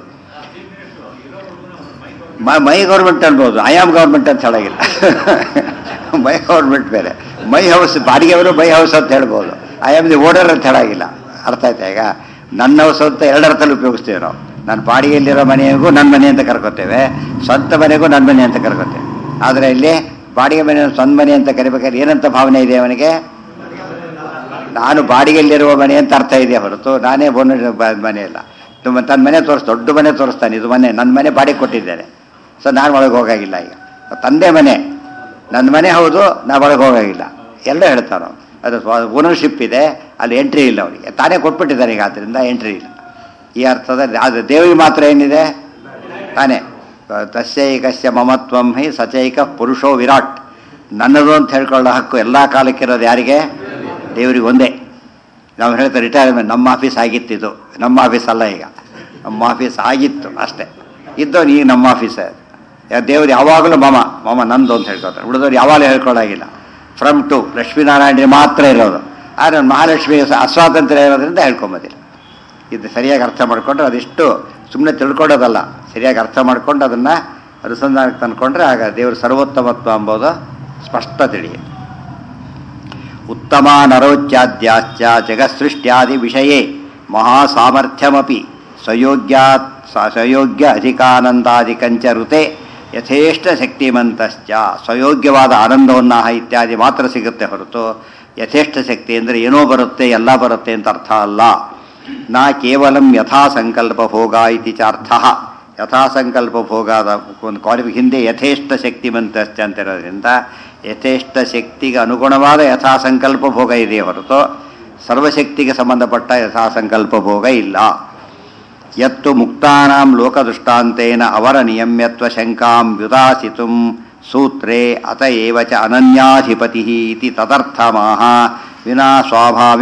ಮ- ಮೈ ಗೌರ್ಮೆಂಟ್ ಅನ್ಬೋದು ಐ ಆಮ್ ಗೌರ್ಮೆಂಟ್ ಅಂತ ಹೇಳಾಗಿಲ್ಲ ಮೈ ಗೌರ್ಮೆಂಟ್ ಬೇರೆ ಮೈ ಹೌಸ್ ಬಾಡಿಗೆಯವರು ಮೈ ಹೌಸ್ ಅಂತ ಹೇಳ್ಬೋದು ಐ ಆಮ್ ದಿ ಓಡರ್ ಅಂತ ಹೇಳಾಗಿಲ್ಲ ಅರ್ಥ ಆಯ್ತಾ ಈಗ ನನ್ನ ಹೌಸ್ ಅಂತ ಎರಡರ್ಥಲ್ಲಿ ಉಪಯೋಗಿಸ್ತೀವಿ ನಾವು ನನ್ನ ಬಾಡಿಗೆಯಲ್ಲಿರೋ ಮನೆಗೂ ನನ್ನ ಮನೆ ಅಂತ ಕರ್ಕೋತೇವೆ ಸ್ವಂತ ಮನೆಗೂ ನನ್ನ ಮನೆ ಅಂತ ಕರ್ಕೋತೇವೆ ಆದರೆ ಇಲ್ಲಿ ಬಾಡಿಗೆ ಮನೆ ಸ್ವಂತ ಮನೆ ಅಂತ ಕರಿಬೇಕಾದ್ರೆ ಏನಂತ ಭಾವನೆ ಇದೆ ಅವನಿಗೆ ನಾನು ಬಾಡಿಗೆಯಲ್ಲಿರುವ ಮನೆ ಅಂತ ಅರ್ಥ ಇದೆ ಹೊರತು ನಾನೇ ಬೋನ ಮನೆ ಇಲ್ಲ ತುಂಬ ತನ್ನ ಮನೆ ತೋರಿಸ್ ದೊಡ್ಡ ಮನೆ ತೋರಿಸ್ತಾನೆ ಇದು ಮನೆ ನನ್ನ ಮನೆ ಬಾಡಿಗೆ ಕೊಟ್ಟಿದ್ದೇನೆ ಸೊ ನಾನು ಒಳಗೆ ಹೋಗಾಗಿಲ್ಲ ಈಗ ತಂದೆ ಮನೆ ನನ್ನ ಮನೆ ಹೌದು ನಾ ಒಳಗೆ ಹೋಗಾಗಿಲ್ಲ ಎಲ್ಲ ಹೇಳ್ತಾನೆ ಅವ್ನು. ಅದು ಓನರ್ಶಿಪ್ ಇದೆ ಅಲ್ಲಿ ಎಂಟ್ರಿ ಇಲ್ಲ ಅವನಿಗೆ ತಾನೇ ಕೊಟ್ಬಿಟ್ಟಿದ್ದಾನೆ ಈಗ ಆದ್ದರಿಂದ ಎಂಟ್ರಿ ಇಲ್ಲ ಈ ಅರ್ಥದಲ್ಲಿ ಅದು ದೇವರಿಗೆ ಮಾತ್ರ ಏನಿದೆ ತಾನೇ ತಸ್ಯೈಕಸ್ಯ ಮಮತ್ವಂ ಹಿ ಸಚೈಕ ಪುರುಷೋ ವಿರಾಟ್ ನನ್ನದು ಅಂತ ಹೇಳ್ಕೊಳ್ಳೋ ಹಕ್ಕು ಎಲ್ಲ ಕಾಲಕ್ಕಿರೋದು ಯಾರಿಗೆ ದೇವರಿಗೆ ಒಂದೇ ನಾವು ಹೇಳ್ತಾರೆ ರಿಟೈರ್ಮೆಂಟ್ ನಮ್ಮ ಆಫೀಸ್ ಆಗಿತ್ತಿದು ನಮ್ಮ ಆಫೀಸ್ ಅಲ್ಲ ಈಗ ನಮ್ಮ ಆಫೀಸ್ ಆಗಿತ್ತು ಅಷ್ಟೇ ಇದ್ದವ್ರು ಈಗ ನಮ್ಮ ಆಫೀಸೇ ದೇವ್ರು ಯಾವಾಗಲೂ ಮಮ ಮಮ ನಂದು ಅಂತ ಹೇಳ್ಕೊತಾರೆ ಉಳಿದವ್ರು ಯಾವಾಗಲೂ ಹೇಳ್ಕೊಳ್ಳಾಗಿಲ್ಲ ಫ್ರಮ್ ಟು ಲಕ್ಷ್ಮೀನಾರಾಯಣ ಮಾತ್ರ ಇರೋದು ಆದರೆ ಮಹಾಲಕ್ಷ್ಮಿ ಅಸ್ವಾತಂತ್ರ್ಯ ಇರೋದ್ರಿಂದ ಹೇಳ್ಕೊಂಬೋದಿಲ್ಲ ಇದು ಸರಿಯಾಗಿ ಅರ್ಥ ಮಾಡಿಕೊಂಡ್ರೆ ಅದಿಷ್ಟು ಸುಮ್ಮನೆ ತಿಳ್ಕೊಳ್ಳೋದಲ್ಲ ಸರಿಯಾಗಿ ಅರ್ಥ ಮಾಡ್ಕೊಂಡು ಅದನ್ನು ಅನುಸಂಧಾನಕ್ಕೆ ತಂದ್ಕೊಂಡ್ರೆ ಆಗ ದೇವರು ಸರ್ವೋತ್ತಮತ್ವ ಎಂಬುದು ಸ್ಪಷ್ಟ ತಿಳಿಯುತ್ತೆ ಉತ್ತಮ ನರೋಚ್ಚಾದ್ಯಾಶ್ಚ ಜಗತ್ಸೃಷ್ಟ್ಯಾದಿ ವಿಷಯೇ ಮಹಾಸಾಮರ್ಥ್ಯಮಪಿ ಸ್ವಯೋಗ್ಯ ಸ್ವಯೋಗ್ಯ ಅಧಿಕಾನಂದಾದಿಕಂಚ ಋತೆ ಯಥೇಷ್ಟ ಶಕ್ತಿಮಂತಶ್ಚ ಸ್ವಯೋಗ್ಯವಾದ ಆನಂದೋನ್ನಾಹ ಇತ್ಯಾದಿ ಮಾತ್ರ ಸಿಗುತ್ತೆ ಹೊರತು ಯಥೇಷ್ಟ ಶಕ್ತಿ ಅಂದರೆ ಏನೋ ಬರುತ್ತೆ ಎಲ್ಲ ಬರುತ್ತೆ ಅಂತ ಅರ್ಥ ಅಲ್ಲ ನಾ ಕೇವಲಂ ಯಥಾ ಸಂಕಲ್ಪ ಭೋಗ ಇತಿ ಚಾರ್ಥ ಯಥಾ ಸಂಕಲ್ಪ ಭೋಗದ ಒಂದು ಕ್ವಾಲಿಫಿ ಹಿಂದೆ ಯಥೇಷ್ಟ ಶಕ್ತಿಮಂತಶ್ಚ ಅಂತ ಇರೋದ್ರಿಂದ ಯಥೇಷ್ಟ ಶಕ್ತಿಗೆ ಅನುಗುಣವಾದ ಯಥಾ ಸಂಕಲ್ಪ ಭೋಗ ಇದೆ ಹೊರತು ಸರ್ವಶಕ್ತಿಗೆ ಸಂಬಂಧಪಟ್ಟ ಯಥಾ ಸಂಕಲ್ಪ ಭೋಗ ಇಲ್ಲ ಯತ್ತು ಮುಕ್ತಾನಾಂ ಲೋಕದೃಷ್ಟಾಂತೇನ ಅವರ ನಿಯಮ್ಯತ್ವ ಶಂಕಾಂ ವ್ಯುದಾಸಿತುಂ ಸೂತ್ರೇ ಅತ ಏವ ಚ ಅನನ್ಯಾಧಿಪತಿ ಇತಿ ತದರ್ಥಮಾಹ ವಿನಾ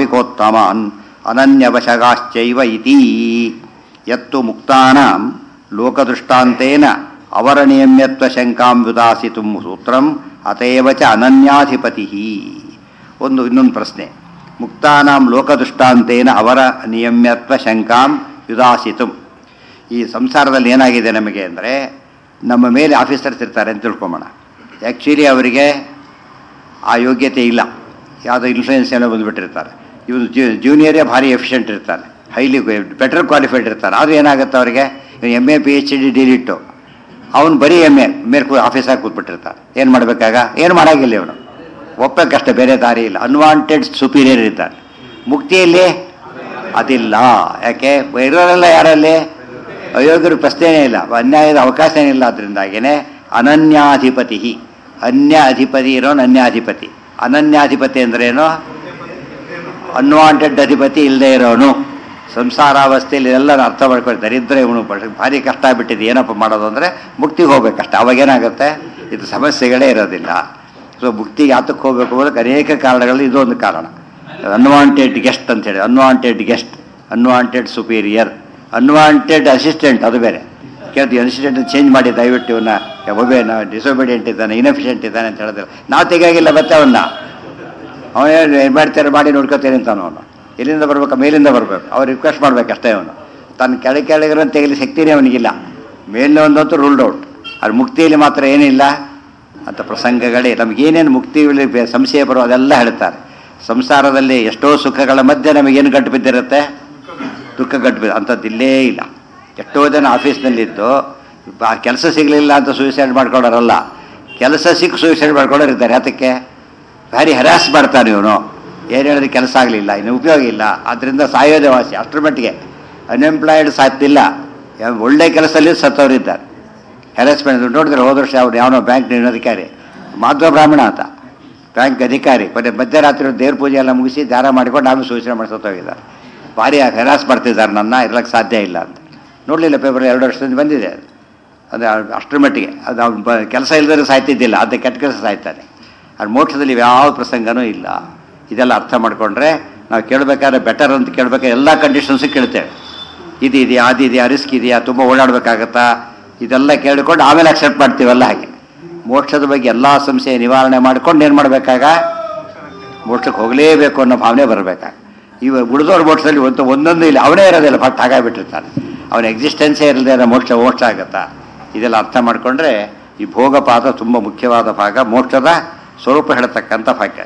ಸ್ವಾಭಾವಿಕೋತ್ತಮಾನ್ ಅನನ್ಯವಶಗಾಶ್ಚೈವ ಇತಿ ಯತ್ತು ಮುಕ್ತಾನಾಂ ಲೋಕದೃಷ್ಟಾಂತೇನ ಅವರನಿಯಮ್ಯತ್ವ ಶಂಕಾಂ ವಿದಾಸಿತು ಸೂತ್ರಂ ಅತೇವ ಚ ಅನನ್ಯಾಧಿಪತಿ ಒಂದು ಇನ್ನೊಂದು ಪ್ರಶ್ನೆ ಮುಕ್ತಾನಾಂ ಲೋಕದೃಷ್ಟಾಂತೇನ ಅವರ ನಿಯಮ್ಯತ್ವ ಶಂಕಾಂ ವಿದಾಸಿತು ಈ ಸಂಸಾರದಲ್ಲಿ ಏನಾಗಿದೆ ನಮಗೆ ಅಂದರೆ ನಮ್ಮ ಮೇಲೆ ಆಫೀಸರ್ಸ್ ಇರ್ತಾರೆ ಅಂತ ತಿಳ್ಕೊಂಬೋಣ ಆ್ಯಕ್ಚುಲಿ ಅವರಿಗೆ ಆ ಯೋಗ್ಯತೆ ಇಲ್ಲ ಯಾವುದೋ ಇನ್ಫ್ಲೂಯೆನ್ಸ್ ಏನೋ ಬಂದುಬಿಟ್ಟಿರ್ತಾರೆ ಇವನು ಜೂನಿಯರೇ ಭಾರಿ ಎಫಿಷಿಯೆಂಟ್ ಇರ್ತಾರೆ ಹೈಲಿ ಬೆಟರ್ ಕ್ವಾಲಿಫೈಡ್ ಇರ್ತಾರೆ ಆದರೂ ಏನಾಗುತ್ತೆ ಅವರಿಗೆ M A P H D DLitt ಅವನು ಬರೀ ಎಮ್ ಎ ಮೇಲೆ ಕೂ ಆಫೀಸಾಗಿ ಕೂತ್ಬಿಟ್ಟಿರ್ತಾರೆ ಏನು ಮಾಡಬೇಕಾಗ ಏನು ಮಾಡೋಂಗಿಲ್ಲ ಇವನು ಒಪ್ಪಕ್ಕಷ್ಟೇ ಬೇರೆ ದಾರಿ ಇಲ್ಲ ಅನ್ವಾಂಟೆಡ್ ಸುಪೀರಿಯರ್ ಇದ್ದಾರೆ ಮುಕ್ತಿಯಲ್ಲಿ ಅದಿಲ್ಲ ಯಾಕೆ ಇರೋರೆಲ್ಲ ಯಾರಲ್ಲಿ ಅಯೋಗ್ಯರು ಪ್ರಶ್ನೆನೇ ಇಲ್ಲ ಅನ್ಯಾಯದ ಅವಕಾಶನೇ ಇಲ್ಲ ಅದರಿಂದಾಗೇನೆ ಅನನ್ಯಾಧಿಪತಿ ಅನ್ಯ ಅಧಿಪತಿ ಇರೋನು ಅನ್ಯಾಧಿಪತಿ ಅನನ್ಯಾಧಿಪತಿ ಅಂದ್ರೇನು ಅನ್ವಾಂಟೆಡ್ ಅಧಿಪತಿ ಇಲ್ಲದೆ ಇರೋನು ಸಂಸಾರಾವಸ್ಥೆಯಲ್ಲಿ ಎಲ್ಲರೂ ಅರ್ಥ ಮಾಡ್ಕೊಂಡು ದರಿದ್ರ ಇವನು ಬ- ಭಾರಿ ಕಷ್ಟ ಆಗ್ಬಿಟ್ಟಿದೆ ಏನಪ್ಪ ಮಾಡೋದು ಅಂದರೆ ಮುಕ್ತಿಗೆ ಹೋಗ್ಬೇಕಷ್ಟೆ ಅವಾಗೇನಾಗುತ್ತೆ ಇದು ಸಮಸ್ಯೆಗಳೇ ಇರೋದಿಲ್ಲ ಸೊ ಮುಕ್ತಿಗೆ ಯಾತಕ್ಕೆ ಹೋಗ್ಬೇಕು ಅನ್ನೋದಕ್ಕೆ ಅನೇಕ ಕಾರಣಗಳು ಇದೊಂದು ಕಾರಣ ಅನ್ವಾಂಟೆಡ್ ಗೆಸ್ಟ್ ಅಂತೇಳಿ unwanted guest unwanted superior unwanted assistant ಅದು ಬೇರೆ ಕೇಳ್ತೀವಿ ಅಸಿಸ್ಟೆಂಟ್ ಚೇಂಜ್ ಮಾಡಿ ದಯವಿಟ್ಟು ಇವನ್ನ ಒಬ್ಬ ಡಿಸೊಬಿಡಿಯಂಟ್ ಇದ್ದಾನೆ ಇನ್ಎಫಿಷಿಯೆಂಟ್ ಇದ್ದಾನೆ ಅಂತ ಹೇಳಿದ್ರೆ ನಾವು ತೆಗಿಯಾಗಿಲ್ಲ ಮತ್ತೆ ಅವನ್ನ ಅವನೇ ಏನು ಮಾಡ್ತಾರೆ ಮಾಡಿ ನೋಡ್ಕೋತೇನೆ ಅಂತಾನು ಅವನು ಎಲ್ಲಿಂದ ಬರ್ಬೇಕು ಮೇಲಿಂದ ಬರಬೇಕು ಅವ್ರು ರಿಕ್ವೆಸ್ಟ್ ಮಾಡ್ಬೇಕಷ್ಟೇ ಅವನು ತನ್ನ ಕೆಳಗೆ ಕೆಳಗಿರೋ ತೆಗಿಲಿ ಶಕ್ತಿನೇ ಅವನಿಗಿಲ್ಲ ಮೇಲಿನ ಒಂದಂತೂ ರೂಲ್ಡ್ ಔಟ್ ಅದು ಮುಕ್ತಿಯಲ್ಲಿ ಮಾತ್ರ ಏನಿಲ್ಲ ಅಂತ ಪ್ರಸಂಗಗಳೇ ನಮಗೇನೇನು ಮುಕ್ತಿಯಲ್ಲಿ ಬೆ- ಸಂಶಯ ಬರೋ ಅದೆಲ್ಲ ಹೇಳ್ತಾರೆ ಸಂಸಾರದಲ್ಲಿ ಎಷ್ಟೋ ಸುಖಗಳ ಮಧ್ಯೆ ನಮಗೇನು ಗಂಟು ಬಿದ್ದಿರುತ್ತೆ ದುಃಖ ಗಂಟು ಬಿದ್ದ ಅಂಥದ್ದಿಲ್ಲೇ ಇಲ್ಲ ಎಷ್ಟೋ ಜನ ಆಫೀಸ್ನಲ್ಲಿದ್ದು ಕೆಲಸ ಸಿಗಲಿಲ್ಲ ಅಂತ ಸೂಸೈಡ್ ಮಾಡ್ಕೊಳ್ಳೋರಲ್ಲ ಕೆಲಸ ಸಿಕ್ಕ ಸೂಸೈಡ್ ಮಾಡ್ಕೊಳ್ಳೋರು ಇದ್ದಾರೆ ಅದಕ್ಕೆ ಭಾರಿ ಹರಾಸ್ ಮಾಡ್ತಾನೆ ಇವನು ಏನು ಹೇಳಿದ್ರೆ ಕೆಲಸ ಆಗಲಿಲ್ಲ ಇನ್ನು ಉಪಯೋಗ ಇಲ್ಲ ಅದರಿಂದ ಸಾಯೋದೇ ವಾಸಿ ಅಷ್ಟರ ಮಟ್ಟಿಗೆ ಅನ್ಎಂಪ್ಲಾಯ್ಡ್ ಸಾಧ್ಯಿಲ್ಲ ಯಾವ- ಒಳ್ಳೆ ಕೆಲಸದಲ್ಲಿ ಸತ್ತವರಿದ್ದಾರೆ ಹ್ಯಾರಾಸ್ಮೆಂಟ್ ನೋಡಿದ್ರೆ ಹೋದ ವರ್ಷ ಅವ್ರು ಯಾವನೋ ಬ್ಯಾಂಕ್ ಅಧಿಕಾರಿ ಮಾಧ್ವ ಬ್ರಾಹ್ಮಣ ಆತ ಬ್ಯಾಂಕ್ ಅಧಿಕಾರಿ ಕೊನೆ ಮಧ್ಯರಾತ್ರಿ ದೇವ್ರ ಪೂಜೆ ಎಲ್ಲ ಮುಗಿಸಿ ದಾರ ಮಾಡಿಕೊಂಡು ಆಮೇಲೆ ಸೂಚನೆ ಮಾಡಿಸೋಗಿದ್ದಾರೆ ಭಾರಿ ಹೆರಾಸ್ ಮಾಡ್ತಿದ್ದಾರೆ ನನ್ನ ಇರ್ಲಕ್ಕೆ ಸಾಧ್ಯ ಇಲ್ಲ ಅಂತ ನೋಡಲಿಲ್ಲ ಪೇಪರ್ ಎರಡು ವರ್ಷದಿಂದ ಬಂದಿದೆ ಅದು ಅದು ಅಷ್ಟರ ಮಟ್ಟಿಗೆ ಅದು ಅವ್ನು ಬ ಕೆಲಸ ಇಲ್ಲದ್ರೆ ಸಾಯ್ತಿದ್ದಿಲ್ಲ ಅದು ಕೆಟ್ಟ ಕೆಲಸ ಸಾಯ್ತಾನೆ ಅದು ಮೋಕ್ಷದಲ್ಲಿ ಯಾವ ಪ್ರಸಂಗನೂ ಇಲ್ಲ ಇದೆಲ್ಲ ಅರ್ಥ ಮಾಡಿಕೊಂಡ್ರೆ ನಾವು ಕೇಳಬೇಕಾದ್ರೆ ಬೆಟರ್ ಅಂತ ಕೇಳಬೇಕಾದ್ರೆ ಎಲ್ಲ ಕಂಡೀಷನ್ಸು ಕೇಳ್ತೇವೆ ಇದು ಇದೆಯಾ ಅದು ಇದೆಯಾ ರಿಸ್ಕ್ ಇದೆಯಾ ತುಂಬ ಓಡಾಡಬೇಕಾಗತ್ತಾ ಇದೆಲ್ಲ ಕೇಳಿಕೊಂಡು ಆಮೇಲೆ ಅಕ್ಸೆಪ್ಟ್ ಮಾಡ್ತೀವಲ್ಲ ಹಾಗೆ ಮೋಕ್ಷದ ಬಗ್ಗೆ ಎಲ್ಲ ಸಂಶಯ ನಿವಾರಣೆ ಮಾಡ್ಕೊಂಡು ಏನು ಮಾಡಬೇಕಾಗ ಮೋಕ್ಷಕ್ಕೆ ಹೋಗಲೇಬೇಕು ಅನ್ನೋ ಭಾವನೆ ಬರಬೇಕಾಗ ಇವ ಉಳಿದವ್ರ ಮೋಕ್ಷದಲ್ಲಿ ಒಂದು ಒಂದೊಂದು ಇಲ್ಲ ಅವನೇ ಇರೋದಿಲ್ಲ ಫಟ್ ಹಾಗಾಗ್ಬಿಟ್ಟಿರ್ತಾನೆ ಅವನ ಎಕ್ಸಿಸ್ಟೆನ್ಸೇ ಇರದೇ ಇರೋ ಮೋಕ್ಷ ಮೋಕ್ಷ ಆಗುತ್ತಾ ಇದೆಲ್ಲ ಅರ್ಥ ಮಾಡಿಕೊಂಡ್ರೆ ಈ ಭೋಗಪಾದ ತುಂಬ ಮುಖ್ಯವಾದ ಭಾಗ ಮೋಕ್ಷದ ಸ್ವರೂಪ ಹೇಳತಕ್ಕಂಥ ಭಾಗ್ಯ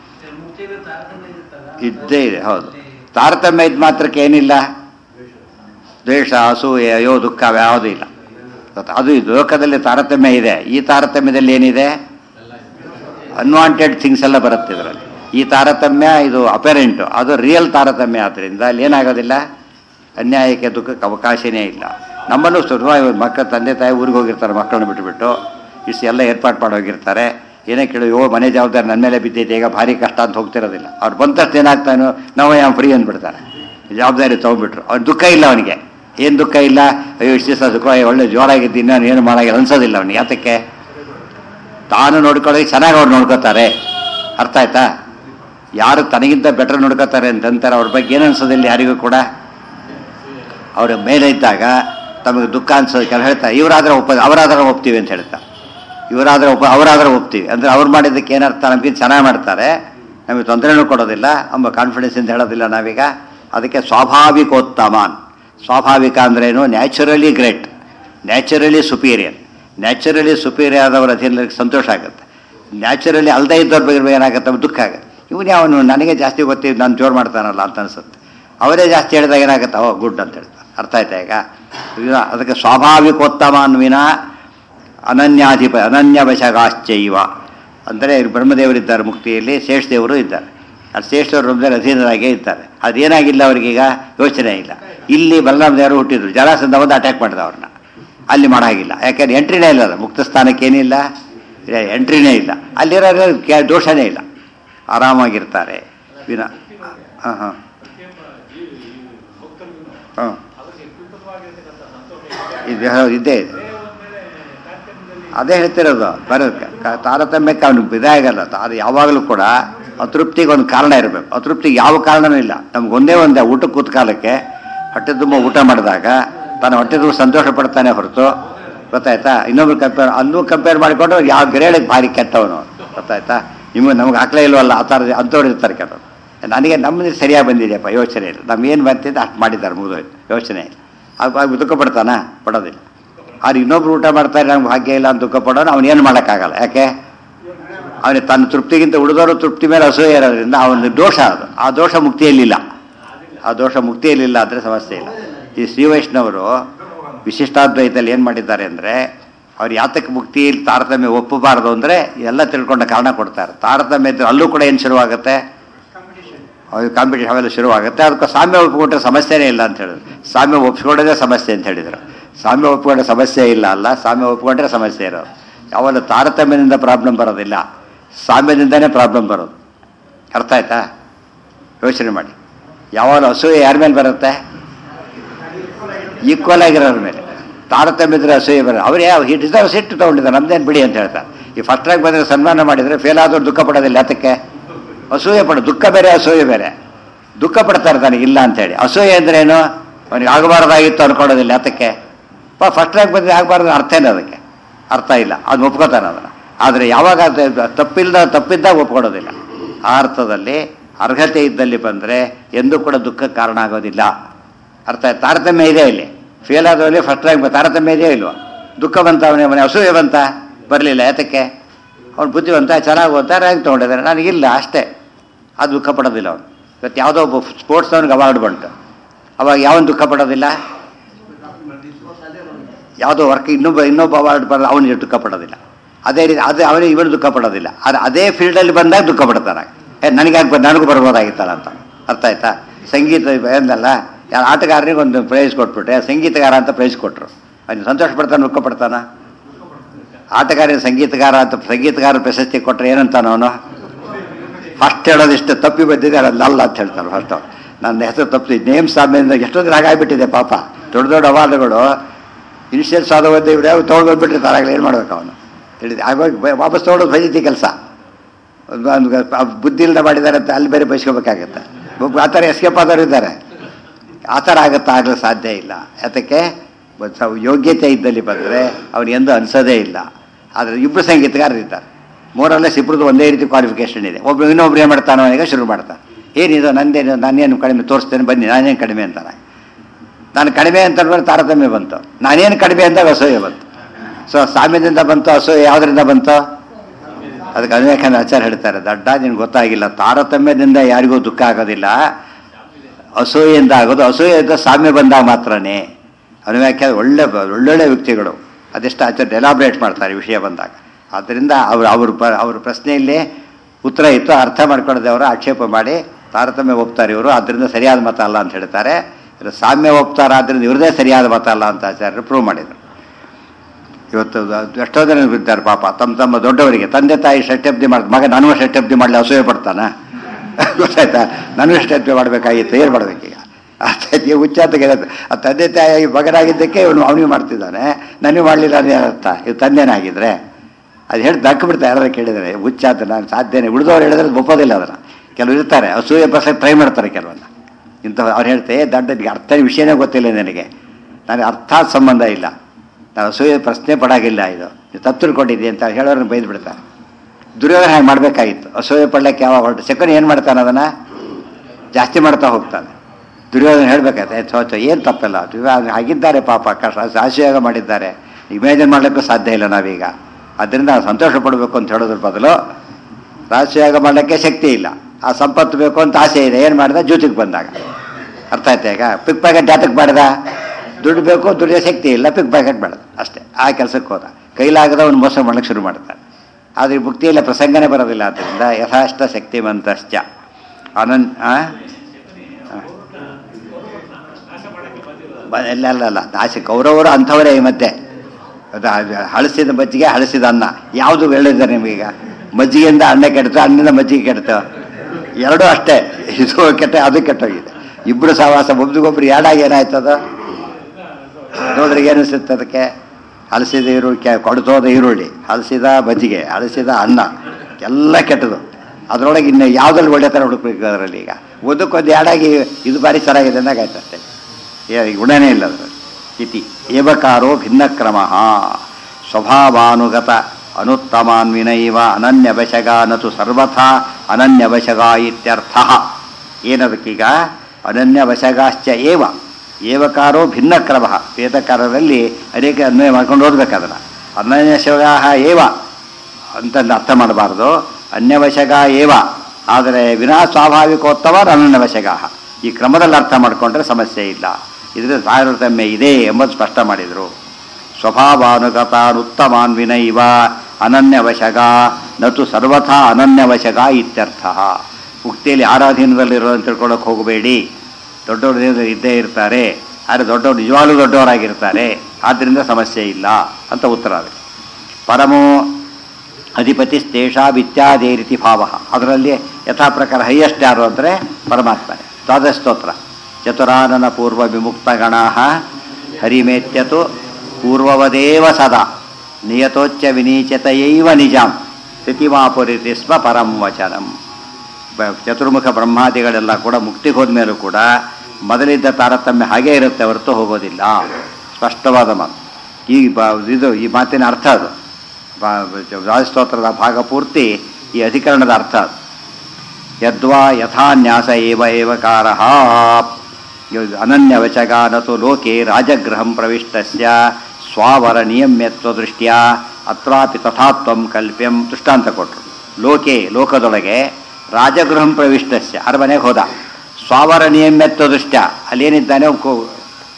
ಇದ್ದೇ ಇದೆ ಹೌದು ತಾರತಮ್ಯ ಇದ್ ಮಾತ್ರಕ್ಕೆ ಏನಿಲ್ಲ ದ್ವೇಷ ಅಸೂಯೆ ಅಯೋ ದುಃಖ ಯಾವುದೂ ಇಲ್ಲ ಗೊತ್ತಾ? ಅದು ಇದು ಲೋಕದಲ್ಲಿ ತಾರತಮ್ಯ ಇದೆ ಈ ತಾರತಮ್ಯದಲ್ಲಿ ಏನಿದೆ ಅನ್ವಾಂಟೆಡ್ ಥಿಂಗ್ಸ್ ಎಲ್ಲ ಬರುತ್ತೆ ಇದರಲ್ಲಿ ಈ ತಾರತಮ್ಯ ಇದು ಅಪೆರೆಂಟು ಅದು ರಿಯಲ್ ತಾರತಮ್ಯ ಆದ್ದರಿಂದ ಅಲ್ಲಿ ಏನಾಗೋದಿಲ್ಲ ಅನ್ಯಾಯಕ್ಕೆ ದುಃಖಕ್ಕೆ ಅವಕಾಶನೇ ಇಲ್ಲ ನಮ್ಮಲ್ಲೂ ಸುಧಾ ಮಕ್ಕಳ ತಂದೆ ತಾಯಿ ಊರಿಗೆ ಹೋಗಿರ್ತಾರೆ ಮಕ್ಕಳನ್ನ ಬಿಟ್ಟುಬಿಟ್ಟು ಇಷ್ಟು ಎಲ್ಲ ಏರ್ಪಾಡು ಮಾಡಿ ಹೋಗಿರ್ತಾರೆ ಏನೇ ಕೇಳಿ ಓ ಮನೆ ಜವಾಬ್ದಾರಿ ನನ್ನ ಮೇಲೆ ಬಿದ್ದಿದೆ ಈಗ ಭಾರಿ ಕಷ್ಟ ಅಂತ ಹೋಗ್ತಿರೋದಿಲ್ಲ ಅವ್ರು ಬಂದ ತಕ್ಷಣ ಏನಾಗ್ತಾನೋ ನಾವು ಯಾವ ಫ್ರೀ ಅಂದ್ಬಿಡ್ತಾರೆ ಜವಾಬ್ದಾರಿ ತೊಗೊಂಡ್ಬಿಟ್ರು ಅವ್ನು ದುಃಖ ಇಲ್ಲ ಅವನಿಗೆ ಏನು ದುಃಖ ಇಲ್ಲ ಅಯ್ಯೋ ಇಷ್ಟು ದಿವಸ ಸುಖ ಒಳ್ಳೆ ಜೋರಾಗಿದ್ದು ಇನ್ನೇನು ಏನು ಮಾಡಾಗಿಲ್ಲ ಅನ್ಸೋದಿಲ್ಲ ಅವನಿಗೆ ಯಾತಕ್ಕೆ ತಾನು ನೋಡ್ಕೊಳ್ಳೋಕೆ ಚೆನ್ನಾಗಿ ಅವ್ರು ನೋಡ್ಕೋತಾರೆ ಅರ್ಥ ಆಯ್ತಾ ಯಾರು ತನಗಿಂತ ಬೆಟರ್ ನೋಡ್ಕೋತಾರೆ ಅಂತಂತಾರೆ ಅವ್ರ ಬಗ್ಗೆ ಏನು ಅನ್ಸೋದಿಲ್ಲ ಯಾರಿಗೂ ಕೂಡ ಅವರ ಮೇಲೆ ಇದ್ದಾಗ ತಮಗೆ ದುಃಖ ಅನ್ಸೋದು ಕೆಲ ಹೇಳ್ತಾರೆ ಇವರಾದ್ರೆ ಒಪ್ಪ ಅವರಾದ್ರೆ ಒಪ್ತೀವಿ ಅಂತ ಹೇಳ್ತಾರೆ ಇವರಾದ್ರೆ ಒಪ್ಪ ಅವರಾದ್ರೆ ಒಪ್ತೀವಿ ಅಂದರೆ ಅವ್ರು ಮಾಡಿದ್ದಕ್ಕೆ ಏನರ್ಥ ನಮಗಿಂತ ಚೆನ್ನಾಗಿ ಮಾಡ್ತಾರೆ ನಮಗೆ ತೊಂದರೆನೂ ಕೊಡೋದಿಲ್ಲ ಎಂಬ ಕಾನ್ಫಿಡೆನ್ಸಿಂದ ಹೇಳೋದಿಲ್ಲ ನಾವೀಗ ಅದಕ್ಕೆ ಸ್ವಾಭಾವಿಕೋತ್ತಮಾನ್ ಸ್ವಾಭಾವಿಕ ಅಂದ್ರೇನು naturally great naturally superior naturally superior ಆದವರ ಅಧೀನಕ್ಕೆ ಸಂತೋಷ ಆಗುತ್ತೆ ನ್ಯಾಚುರಲಿ ಅಲ್ಲದೇ ಇದ್ದವ್ರ ಬಗ್ಗೆ ಏನಾಗುತ್ತೆ ನಮ್ಗೆ ದುಃಖ ಆಗುತ್ತೆ ಇವನು ಅವನು ನನಗೆ ಜಾಸ್ತಿ ಗೊತ್ತಿದ್ದು ನಾನು ಜೋರು ಮಾಡ್ತಾನಲ್ಲ ಅಂತ ಅನ್ಸುತ್ತೆ ಅವರೇ ಜಾಸ್ತಿ ಹೇಳಿದಾಗ ಏನಾಗುತ್ತೆ ಓ ಗುಡ್ ಅಂತ ಹೇಳ್ತಾರೆ ಅರ್ಥ ಆಯ್ತಾ ಈಗ ಈಗ ಅದಕ್ಕೆ ಸ್ವಾಭಾವಿಕೋತ್ತಮ ಅನ್ವಿನ ಅನನ್ಯಾಧಿಪ ಅನನ್ಯವಶಗಾಶ್ಚೈವ ಅಂದರೆ ಬ್ರಹ್ಮದೇವರಿದ್ದಾರೆ ಮುಕ್ತಿಯಲ್ಲಿ ಶೇಷದೇವರು ಇದ್ದಾರೆ ಅಲ್ಲಿ ಶೇಷದೇವರು ಬ್ರಹ್ಮದೇವರು ಅಧೀನರಾಗೇ ಇದ್ದಾರೆ ಅದೇನಾಗಿಲ್ಲ ಅವ್ರಿಗೀಗ ಯೋಚನೆ ಇಲ್ಲ ಇಲ್ಲಿ ಬಲರಾಮದೇವರು ಹುಟ್ಟಿದ್ರು ಜರಾಸಂಧ ಬಂದು ಅಟ್ಯಾಕ್ ಮಾಡಿದ ಅವ್ರನ್ನ ಅಲ್ಲಿ ಮಾಡಾಗಿಲ್ಲ ಯಾಕಂದ್ರೆ ಎಂಟ್ರಿನೇ ಇಲ್ಲ ಅದು ಮುಕ್ತ ಸ್ಥಾನಕ್ಕೆ ಏನಿಲ್ಲ ಎಂಟ್ರಿನೇ ಇಲ್ಲ ಅಲ್ಲಿರೋ ಕೆ- ದೋಷನೇ ಇಲ್ಲ ಆರಾಮಾಗಿರ್ತಾರೆ ವಿನ ಹಾಂ ಹಾಂ ಹಾಂ ಇದು ಹೌದು, ಇದ್ದೇ ಇದೆ ಅದೇ ಹೇಳ್ತಿರೋದು ಬರೋದಕ್ಕೆ ಕ- ತಾರತಮ್ಯಕ್ಕೆ ಅವನು ಇದಾಗಲ್ಲ ಅದು ಯಾವಾಗಲೂ ಕೂಡ ಅತೃಪ್ತಿಗೆ ಒಂದು ಕಾರಣ ಇರಬೇಕು ಅತೃಪ್ತಿಗೆ ಯಾವ ಕಾರಣನೂ ಇಲ್ಲ ನಮ್ಗೆ ಒಂದೇ ಒಂದೇ ಊಟಕ್ಕೆ ಕೂತ ಕಾಲಕ್ಕೆ ಹೊಟ್ಟೆ ತುಂಬ ಊಟ ಮಾಡಿದಾಗ ತನ್ನ ಹೊಟ್ಟೆ ತುಂಬ ಸಂತೋಷ ಪಡ್ತಾನೆ ಹೊರತು ಗೊತ್ತಾಯ್ತಾ ಇನ್ನೊಬ್ರು ಕಂಪೇರ್ ಅಲ್ಲೂ ಕಂಪೇರ್ ಮಾಡಿಕೊಂಡು ಯಾವ ಗ್ರೇಡಿಗೆ ಭಾರಿ ಕೆಟ್ಟವನು ಗೊತ್ತಾಯ್ತಾ ನಿಮಗೆ ನಮ್ಗೆ ಹಾಕ್ಲೇ ಇಲ್ವಲ್ಲ ಆ ಥರ ಅಂಥವ್ರು ಇರ್ತಾರೆ ಕೆಲವರು ನನಗೆ ನಮ್ಮದು ಸರಿಯಾಗಿ ಬಂದಿದೆಯಪ್ಪ ಯೋಚನೆ ಇಲ್ಲ ನಮ್ಮ ಏನು ಬರ್ತಿದ್ದೆ ಅಷ್ಟು ಮಾಡಿದ್ದಾರೆ ಮುಗಿದೋಯ್ತು ಯೋಚನೆ ಇಲ್ಲ ಆಗ ಆಗ ದುಃಖ ಪಡ್ತಾನ ಪಡೋದಿಲ್ಲ ಆದ್ರೆ ಇನ್ನೊಬ್ರು ಊಟ ಮಾಡ್ತಾರೆ ನಮ್ಗೆ ಭಾಗ್ಯ ಇಲ್ಲ ಅಂತ ದುಃಖ ಪಡೋನು ಅವನು ಏನು ಮಾಡೋಕ್ಕಾಗಲ್ಲ ಯಾಕೆ ಅವನಿಗೆ ತನ್ನ ತೃಪ್ತಿಗಿಂತ ಉಳಿದವರು ತೃಪ್ತಿ ಮೇಲೆ ಅಸೂಯೆ ಇರೋದ್ರಿಂದ ಅವನ ದೋಷ ಅದು ಆ ದೋಷ ಮುಕ್ತಿಯಲ್ಲಿಲ್ಲ ಆ ದೋಷ ಮುಕ್ತಿಯಲ್ಲಿಲ್ಲ ಅಂದರೆ ಸಮಸ್ಯೆ ಇಲ್ಲ ಈ ಶ್ರೀ ವೈಷ್ಣವರು ವಿಶಿಷ್ಟಾದ್ವೈತದಲ್ಲಿ ಏನು ಮಾಡಿದ್ದಾರೆ ಅಂದರೆ ಅವ್ರು ಯಾತಕ್ಕೆ ಮುಕ್ತಿಯಲ್ಲಿ ತಾರತಮ್ಯ ಒಪ್ಪಬಾರದು ಅಂದರೆ ಎಲ್ಲ ತಿಳ್ಕೊಂಡ ಕಾರಣ ಕೊಡ್ತಾರೆ ತಾರತಮ್ಯ ಇದ್ರೆ ಅಲ್ಲೂ ಕೂಡ ಏನು ಶುರುವಾಗುತ್ತೆ ಅವ್ರಿಗೆ ಕಾಂಪಿಟೇಷನ್ ಅವೆಲ್ಲ ಶುರುವಾಗುತ್ತೆ ಅದಕ್ಕೆ ಸಾಮ್ಯ ಒಪ್ಪಿಕೊಂಡ್ರೆ ಸಮಸ್ಯೆನೇ ಇಲ್ಲ ಅಂತ ಹೇಳಿದ್ರು ಸಾಮ್ಯ ಒಪ್ಪಿಕೊಂಡೇ ಸಮಸ್ಯೆ ಅಂತ ಹೇಳಿದರು ಸಾಮ್ಯ ಒಪ್ಪಿಕೊಂಡ್ರೆ ಸಮಸ್ಯೆ ಇಲ್ಲ ಅಲ್ಲ ಸಾಮ್ಯ ಒಪ್ಪಿಕೊಂಡ್ರೆ ಸಮಸ್ಯೆ ಇರೋದು ಯಾವಾಗ ತಾರತಮ್ಯದಿಂದ ಪ್ರಾಬ್ಲಮ್ ಬರೋದಿಲ್ಲ ಸಾಮ್ಯದಿಂದನೇ ಪ್ರಾಬ್ಲಮ್ ಬರೋದು ಅರ್ಥ ಆಯ್ತಾ ಯೋಚನೆ ಮಾಡಿ ಯಾವಾಗ ಅಸೂಯೆ ಯಾರ ಮೇಲೆ ಬರುತ್ತೆ ಈಕ್ವಲ್ ಆಗಿರೋರ ಮೇಲೆ ತಾರತಮ್ಯ ಇದ್ರೆ ಅಸೂಯೆ ಬರ ಅವ್ರು ಯಾವ ಈ ಡಿಸರ್ವ್ ಸಿಟ್ಟು ತೊಗೊಂಡಿದ್ದಾರೆ ನಮ್ದೇನು ಬಿಡಿ ಅಂತ ಹೇಳ್ತಾರೆ ಈ ಫಸ್ಟ್ ರ್ಯಾಂಕ್ ಬಂದರೆ ಸನ್ಮಾನ ಮಾಡಿದರೆ ಫೇಲ್ ಆದವ್ರು ದುಃಖ ಪಡೋದಿಲ್ಲ ಅದಕ್ಕೆ ಅಸೂಯೆ ಪಡ ದುಃಖ ಬೇರೆ ಅಸೂಯೆ ಬೇರೆ ದುಃಖ ಪಡ್ತಾರೆ ನನಗೆ ಇಲ್ಲ ಅಂತೇಳಿ ಅಸೂಯೆ ಅಂದ್ರೇನು ಅವನಿಗೆ ಆಗಬಾರ್ದಾಗಿತ್ತು ಅನ್ಕೊಳ್ಳೋದಿಲ್ಲ ಅದಕ್ಕೆ ಫಸ್ಟ್ ರ್ಯಾಂಕ್ ಬಂದರೆ ಆಗಬಾರ್ದು ಅರ್ಥ ಇಲ್ಲ ಅದಕ್ಕೆ ಅರ್ಥ ಇಲ್ಲ ಅದು ಒಪ್ಕೋತಾನೆ ಅದನ್ನು ಆದರೆ ಯಾವಾಗ ಅದು ತಪ್ಪಿಲ್ದ ತಪ್ಪಿದ್ದಾಗ ಒಪ್ಕೊಳ್ಳೋದಿಲ್ಲ ಆ ಅರ್ಥದಲ್ಲಿ ಅರ್ಹತೆ ಇದ್ದಲ್ಲಿ ಬಂದರೆ ಎಂದೂ ಕೂಡ ದುಃಖಕ್ಕೆ ಕಾರಣ ಆಗೋದಿಲ್ಲ ಅರ್ಥ ಆಯ್ತು? ತಾರತಮ್ಯ ಇದೆ ಇಲ್ಲಿ ಫೇಲ್ ಆದವಲ್ಲಿ ಫಸ್ಟ್ ರ್ಯಾಂಕ್ ತಾರತಮ್ಯ ಇದೆಯೋ ಇಲ್ವೋ ದುಃಖ ಬಂತ ಅವನೇ ಅವನೇ ಅಸೂಯೆ ಬಂತ ಬರಲಿಲ್ಲ ಯಾತಕ್ಕೆ ಅವ್ನು ಬುದ್ಧಿವಂತ ಚೆನ್ನಾಗಿ ಓದ್ತಾ ರ್ಯಾಂಕ್ ತೊಗೊಂಡಿದ್ದಾನೆ ನನಗಿಲ್ಲ ಅಷ್ಟೇ ಅದು ದುಃಖ ಪಡೋದಿಲ್ಲ ಅವನು ಇವತ್ತು ಯಾವುದೋ ಒಬ್ಬ ಸ್ಪೋರ್ಟ್ಸ್ ಅವನಿಗೆ ಅವಾರ್ಡ್ ಬಂತು ಅವಾಗ ಯಾವನು ದುಃಖ ಪಡೋದಿಲ್ಲ ಯಾವುದೋ ವರ್ಕ್ ಇನ್ನೊಬ್ಬ ಇನ್ನೊಬ್ಬ ಅವಾರ್ಡ್ ಬರೋದು ಅವನಿಗೆ ದುಃಖ ಪಡೋದಿಲ್ಲ ಅದೇ ರೀತಿ ಅದೇ ಅವನಿಗೆ ಇವನು ದುಃಖ ಪಡೋದಿಲ್ಲ ಆದರೆ ಅದೇ ಫೀಲ್ಡಲ್ಲಿ ಬಂದಾಗ ದುಃಖ ಪಡ್ತಾನೆ ಏ ನನಗ್ಯಾಕೆ ಬಂದು ನನಗೂ ಬರ್ಬೋದಾಗಿತ್ತಲ್ಲ ಅಂತ ಅರ್ಥ ಆಯ್ತಾ ಸಂಗೀತ ಎಂದಲ್ಲ ಯಾರು ಆಟಗಾರನಿಗೆ ಒಂದು ಪ್ರೈಸ್ ಕೊಟ್ಬಿಟ್ರೆ ಸಂಗೀತಗಾರ ಅಂತ ಪ್ರೈಸ್ ಕೊಟ್ಟರು ಅವನು ಸಂತೋಷ ಪಡ್ತಾನೆ ದುಃಖ ಪಡ್ತಾನ ಆಟಗಾರನ ಸಂಗೀತಗಾರ ಅಂತ ಸಂಗೀತಗಾರ ಪ್ರಶಸ್ತಿ ಕೊಟ್ಟರೆ ಏನಂತಾನ ಅವನು ಫಸ್ಟ್ ಹೇಳೋದಿಷ್ಟು ತಪ್ಪಿ ಬಂದಿದ್ದಾರೆ ಅಲ್ಲ ಅಂತ ಹೇಳ್ತಾರೆ ಫಸ್ಟ್ ನನ್ನ ಹೆಸರು ತಪ್ಪಿ ನೇಮ್ ಸಾಮ್ಯದಿಂದ ಎಷ್ಟೊಂದು ರಾಗ ಆಗಿಬಿಟ್ಟಿದೆ ಪಾಪ ದೊಡ್ಡ ದೊಡ್ಡ ಅವಾರ್ಡ್ಗಳು ಇನಿಷಿಯಲ್ಸ್ ಆದವದ್ದೇ ಇವ್ರು ಯಾವ ತೊಗೊಂಡ್ಬಂದ್ಬಿಟ್ಟಿರ್ತಾರೆ ಆಗಲೇ ಏನು ಮಾಡ್ಬೇಕು ಅವನು ಹೇಳಿದೆ ಆವಾಗ ಬ- ವಾಪಸ್ ತೊಗೊಂಡು ಭಜಿತಿ ಕೆಲಸ ಬುದ್ಧಿ ಇಲ್ಲದೆ ಮಾಡಿದ್ದಾರೆ ಅಂತ ಅಲ್ಲಿ ಬೇರೆ ಬಯಸ್ಕೋಬೇಕಾಗತ್ತೆ ಒಬ್ಬ ಆ ಥರ ಎಸ್ಕೇಪ್ ಆದವರು ಇದ್ದಾರೆ ಆ ಥರ ಆಗುತ್ತಾ ಆಗಲು ಸಾಧ್ಯ ಇಲ್ಲ ಯಾತಕ್ಕೆ ಬ- ಸ- ಯೋಗ್ಯತೆ ಇದ್ದಲ್ಲಿ ಬಂದರೆ ಅವ್ನು ಎಂದು ಅನ್ಸೋದೇ ಇಲ್ಲ ಆದರೆ ಇಬ್ಬರು ಸಂಗೀತಗಾರರು ಇದ್ದಾರೆ ಮೂರಲ್ಲೇ ಇಬ್ಬರದ್ದು ಒಂದೇ ರೀತಿ ಕ್ವಾಲಿಫಿಕೇಷನ್ ಇದೆ ಒಬ್ರು ಇನ್ನೊಬ್ರು ಏನು ಮಾಡ್ತಾನೋ ಈಗ ಶುರು ಮಾಡ್ತಾನೆ ಏನಿದು ನಂದೇನು ನಾನೇನು ಕಡಿಮೆ ತೋರಿಸ್ತೇನೆ ಬನ್ನಿ ನಾನೇನು ಕಡಿಮೆ ಅಂತಾನೆ ನಾನು ಕಡಿಮೆ ಅಂತ ಅಂದ್ರೆ ತಾರತಮ್ಯ ಬಂತು ನಾನೇನು ಕಡಿಮೆ ಅಂದಾಗ ಅಸೂಯೆ ಬಂತು ಸೊ ಸಾಮ್ಯದಿಂದ ಬಂತು ಅಸೂಯೆ ಯಾವುದರಿಂದ ಬಂತು ಅದಕ್ಕೆ ಅನ್ವೇಕಂದ ಆಚಾರ ಹೇಳ್ತಾರೆ ದಡ್ಡ ನಿನ್ಗೆ ಗೊತ್ತಾಗಿಲ್ಲ ತಾರತಮ್ಯದಿಂದ ಯಾರಿಗೂ ದುಃಖ ಆಗೋದಿಲ್ಲ ಅಸೂಯೆಯಿಂದ ಆಗೋದು ಅಸೂಯೆಯಿಂದ ಸಾಮ್ಯ ಬಂದಾಗ ಮಾತ್ರನೇ ಅನುವ್ಯಾಖ್ಯಾನ ಒಳ್ಳೆ ಒಳ್ಳೊಳ್ಳೆ ವ್ಯಕ್ತಿಗಳು ಅದೆಷ್ಟು ಆಚಾರ ಎಲಾಬ್ರೇಟ್ ಮಾಡ್ತಾರೆ ವಿಷಯ ಬಂದಾಗ ಆದ್ದರಿಂದ ಅವರು ಅವ್ರ ಪ ಅವ್ರ ಪ್ರಶ್ನೆಯಲ್ಲೇ ಉತ್ತರ ಇತ್ತು ಅರ್ಥ ಮಾಡ್ಕೊಳ್ಳದೆ ಅವರು ಆಕ್ಷೇಪ ಮಾಡಿ ತಾರತಮ್ಯ ಒಪ್ತಾರೆ ಇವರು ಅದರಿಂದ ಸರಿಯಾದ ಮತ ಅಲ್ಲ ಅಂತ ಹೇಳ್ತಾರೆ ಇದು ಸಾಮ್ಯ ಒಪ್ತಾರ ಆದ್ದರಿಂದ ಇವ್ರದೇ ಸರಿಯಾದ ಮತ ಅಲ್ಲ ಅಂತ ಆಚಾರ್ಯರು ಪ್ರೂವ್ ಮಾಡಿದರು ಇವತ್ತು ಅದು ಎಷ್ಟೋ ಜನ ಇದ್ದಾರೆ ಪಾಪ ತಮ್ಮ ತಮ್ಮ ದೊಡ್ಡವರಿಗೆ ತಂದೆ ತಾಯಿ ಷಟ್ಯಬ್ದಿ ಮಾಡ್ತಾರೆ ಮಗ ನನಗೂ ಷಟ್ಯಬ್ದಿ ಮಾಡಲಿ ಅಸೂಯೆ ಪಡ್ತಾನ ಗೊತ್ತಾಯ್ತಾ ನನಗೂ ಷಟ್ಯಬ್ದಿ ಮಾಡಬೇಕಾಗಿತ್ತು ಏನು ಮಾಡಬೇಕೀಗ ಅರ್ಥಾಯ್ತು ಹುಚ್ಚಾತಗೆ ಆ ತಂದೆ ತಾಯಿ ಮಗನಾಗಿದ್ದಕ್ಕೆ ಇವನು ಅವನಿಗೆ ಮಾಡ್ತಿದ್ದಾನೆ ನನಗೆ ಮಾಡಲಿಲ್ಲ ಅಂದ್ರೆ ಅರ್ಥ ಇದು ತಂದೆನಾಗಿದ್ರೆ ಅದು ಹೇಳಿ ದಕ್ಕ ಬಿಡ್ತಾ ಯಾರಾದ್ರೂ ಕೇಳಿದರೆ ಹುಚ್ಚಾತ ನಾನು ಸಾಧ್ಯನೇ ಉಳಿದವ್ರು ಹೇಳಿದ್ರೆ ಒಪ್ಪೋದಿಲ್ಲ ಅದನ್ನು ಕೆಲವರು ಇರ್ತಾರೆ ಅಸೂಯೆ ಪರ್ಸೆಂಟ್ ಟ್ರೈ ಮಾಡ್ತಾರೆ ಕೆಲವನ್ನ ಇಂಥ ಅವ್ರು ಹೇಳ್ತೆ ದಡ್ಡ ನಿನಗೆ ಅರ್ಥ ವಿಷಯನೇ ಗೊತ್ತಿಲ್ಲ ನನಗೆ ನನಗೆ ಅರ್ಥಾತ್ ಸಂಬಂಧ ಇಲ್ಲ ನಾವು ಅಸೂಯೆ ಪ್ರಶ್ನೆ ಪಡಾಗಿಲ್ಲ ಇದು ನೀವು ತಪ್ಪು ತಿಳ್ಕೊಂಡಿದ್ದೀವಿ ಅಂತ ಹೇಳೋರನ್ನ ಬೈದು ಬಿಡ್ತಾರೆ ದುರ್ಯೋಧನ ಹಾಗೆ ಮಾಡಬೇಕಾಗಿತ್ತು ಅಸೂಯೆ ಪಡ್ಲಿಕ್ಕೆ ಯಾವಾಗ ಹೊರಟು ಸೆಕೆಂಡ್ ಏನು ಮಾಡ್ತಾನೆ ಅದನ್ನು ಜಾಸ್ತಿ ಮಾಡ್ತಾ ಹೋಗ್ತಾನೆ ದುರ್ಯೋಧನ ಹೇಳ್ಬೇಕಾಯ್ತು ಸೋಚ ಏನು ತಪ್ಪಲ್ಲ ಇವಾಗ ಆಗಿದ್ದಾರೆ ಪಾಪ ಕಷ್ಟ ಆಶಯಾಗ ಮಾಡಿದ್ದಾರೆ ಇಮ್ಯಾಜಿನ್ ಮಾಡಲಿಕ್ಕೂ ಸಾಧ್ಯ ಇಲ್ಲ ನಾವೀಗ ಅದರಿಂದ ಸಂತೋಷ ಪಡಬೇಕು ಅಂತ ಹೇಳೋದ್ರ ಬದಲು ರಾಜಯಾಗ ಮಾಡಲಿಕ್ಕೆ ಶಕ್ತಿ ಇಲ್ಲ ಆ ಸಂಪತ್ತು ಬೇಕು ಅಂತ ಆಸೆ ಇದೆ ಏನು ಮಾಡಿದ ಜೂತಿಗೆ ಬಂದಾಗ ಅರ್ಥ ಆಯ್ತಾ ಈಗ ಪಿಕ್ ಪ್ಯಾಕೆಟ್ ಜಾತಕ್ಕೆ ಮಾಡಿದ ದುಡ್ಡು ಬೇಕು ದುಡ್ಡಿಗೆ ಶಕ್ತಿ ಇಲ್ಲ ಪಿಕ್ ಪ್ಯಾಕೆಟ್ ಬೇಡ ಅಷ್ಟೇ ಆ ಕೆಲಸಕ್ಕೆ ಹೋದ ಕೈಲಾಗದ ಅವ್ನು ಮೋಸ ಮಾಡಲಿಕ್ಕೆ ಶುರು ಮಾಡ್ತಾನೆ ಆದರೆ ಮುಕ್ತಿಯಲ್ಲಿ ಪ್ರಸಂಗನೇ ಬರೋದಿಲ್ಲ ಆದ್ದರಿಂದ ಯಥಾಷ್ಟ ಶಕ್ತಿವಂತಶ್ಚ ಅನನ್ ಆ? ಆ. ಬ- ಇಲ್ಲ ಅಲ್ಲ ಅಲ್ಲ ಆಸೆ ಕೌರವರು ಅಂಥವರೇ ಈ ಮಧ್ಯೆ ಅದು ಆ- ಹಳಸಿದ ಮಜ್ಜಿಗೆ ಹಳಸಿದ ಅನ್ನ ಯಾವುದು ಹೇಳಿದ್ದಾರೆ ನಿಮಗೀಗ ಮಜ್ಜಿಗೆಯಿಂದ ಅನ್ನ ಕೆಡ್ತು ಅನ್ನದಿಂದ ಮಜ್ಜಿಗೆ ಕೆಡ್ತು ಎರಡೂ ಅಷ್ಟೇ ಇದು ಕೆಟ್ಟ ಅದು ಕೆಟ್ಟೋಗಿದೆ ಇಬ್ಬರು ಸಹವಾಸ ಒಬ್ರಿಗೊಬ್ರು ಎರಡಾಗಿ ಏನಾಯ್ತದ ನೋಡ್ರಿಗೆ ಏನಿಸುತ್ತೆ ಅದಕ್ಕೆ ಹಲಸಿದ ಈರುಳ್ಳಿ ಕೆ- ಕೊಡ್ತೋದ ಈರುಳ್ಳಿ ಹಲಸಿದ ಮಜ್ಜಿಗೆ ಹಲಸಿದ ಅನ್ನ ಎಲ್ಲ ಕೆಟ್ಟದು ಅದರೊಳಗೆ ಇನ್ನು ಯಾವುದ್ರಲ್ಲಿ ಒಳ್ಳೆ ಥರ ಹುಡುಕ್ಬೇಕು ಅದರಲ್ಲಿ ಈಗ ಒಂದಕ್ಕೊಂದು ಎರಡಾಗಿ ಇದು ಭಾರಿ ಚೆನ್ನಾಗಿದೆ ಅಂದಾಗ ಆಯ್ತು ಅಷ್ಟೇ ಏ ಗುಣನೇ ಇಲ್ಲ ಅದರಲ್ಲಿ ಇತಿ ಏವಕಾರೋ ಭಿನ್ನಕ್ರಮ ಸ್ವಭಾವಾನುಗತ ಅನುತ್ತಮಾನ್ವಿನೈವ ಅನನ್ಯವಶಗ ನತು ಸರ್ವಥಾ ಅನನ್ಯವಶಗ ಇತ್ಯರ್ಥ ಏನದಕ್ಕೀಗ ಅನನ್ಯವಶಗಾಶ್ಚ ಏವ ಏವಕಾರೋ ಭಿನ್ನಕ್ರಮ ವೇದಕಾರರಲ್ಲಿ ಅನೇಕ ಅನ್ವಯ ಮಾಡ್ಕೊಂಡು ಓದ್ಬೇಕು ಅದನ್ನು ಅನನ್ಯಶಗ ಏವ ಅಂತಂದು ಅರ್ಥ ಮಾಡಬಾರ್ದು ಅನ್ಯವಶಗ ಏವ ಆದರೆ ವಿನಾ ಸ್ವಾಭಾವಿಕೋತ್ತಮ ಅನನ್ಯವಶಗ ಈ ಕ್ರಮದಲ್ಲಿ ಅರ್ಥ ಮಾಡಿಕೊಂಡ್ರೆ ಸಮಸ್ಯೆ ಇಲ್ಲ ಇದರ ತಾರತಮ್ಯ ಇದೆ ಎಂಬುದು ಸ್ಪಷ್ಟ ಮಾಡಿದರು ಸ್ವಭಾವಾನುಗತಾನುತ್ತಮಾನ್ವಿನೈವ ಅನನ್ಯವಶಗ ನತು ಸರ್ವಥಾ ಅನನ್ಯವಶಗ ಇತ್ಯರ್ಥ ಮುಕ್ತಿಯಲ್ಲಿ ಆರಾಧೀನದಲ್ಲಿರೋ ಅಂತ ತಿಳ್ಕೊಳ್ಳೋಕೆ ಹೋಗಬೇಡಿ ದೊಡ್ಡವರು ಇದ್ದೇ ಇರ್ತಾರೆ ಆದರೆ ದೊಡ್ಡವರು ನಿಜವಾಗ್ಲೂ ದೊಡ್ಡವರಾಗಿರ್ತಾರೆ ಆದ್ದರಿಂದ ಸಮಸ್ಯೆ ಇಲ್ಲ ಅಂತ ಉತ್ತರ ಅದಕ್ಕೆ ಪರಮೋ ಅಧಿಪತಿ ಸ್ಥೇಷಾವಿತ್ಯಾದೇ ರೀತಿ ಭಾವ ಅದರಲ್ಲಿ ಯಥಾ ಪ್ರಕಾರ ಹೈಯೆಸ್ಟ್ ಯಾರು ಅಂದರೆ ಪರಮಾತ್ಮನೇ ದ್ವಾದಸ್ತೋತ್ರ ಚತುರಾನನ ಪೂರ್ವ ವಿಮುಕ್ತಗಣ ಹರಿಮೇತ್ಯತು ಪೂರ್ವವದೇವ ಸದಾ ನಿಯತೋಚ್ಚ ವಿನೀಚತೆಯೈವ ನಿಜಾಂ ಸ್ಥಿತಿಮಾಪುರಿತಿ ಸ್ಮ ಪರಂ ವಚನಂ ಬ- ಚತುರ್ಮುಖ ಬ್ರಹ್ಮಾದಿಗಳೆಲ್ಲ ಕೂಡ ಮುಕ್ತಿಗೆ ಹೋದ್ಮೇಲೂ ಕೂಡ ಮೊದಲಿದ್ದ ತಾರತಮ್ಯ ಹಾಗೇ ಇರುತ್ತೆ ಹೊರತು ಹೋಗೋದಿಲ್ಲ ಸ್ಪಷ್ಟವಾದ ಮಾತು ಈ ಬ ಇದು ಈ ಮಾತಿನ ಅರ್ಥ ಅದು ರಾಜಸ್ತೋತ್ರದ ಭಾಗ ಪೂರ್ತಿ ಈ ಅಧಿಕರಣದ ಅರ್ಥ ಅದು ಯದ್ವಾ ಯಥಾನ್ಯಾಸ ಏವ ಏವಕಾರ ಅನನ್ಯವಚಗಾನತು ಲೋಕೆ ರಾಜಗೃಹಂ ಪ್ರವಿಷ್ಟಸ್ಯ ಸ್ವಾವರ ನಿಯಮ್ಯತ್ವ ದೃಷ್ಟ್ಯ ಅತ್ರಾಪಿ ತಥಾತ್ವಂ ಕಲ್ಪ್ಯಂ ದೃಷ್ಟಾಂತ ಕೊಟ್ಟರು ಲೋಕೆ ಲೋಕದೊಳಗೆ ರಾಜಗೃಹಂ ಪ್ರವಿಷ್ಟಸ್ಯ ಅರಮನೆಗೆ ಹೋದ ಸ್ವಾವರ ನಿಯಮ್ಯತ್ವ ದೃಷ್ಟ್ಯ ಅಲ್ಲೇನಿದ್ದಾನೆ ಅವ್ನು ಕೋ-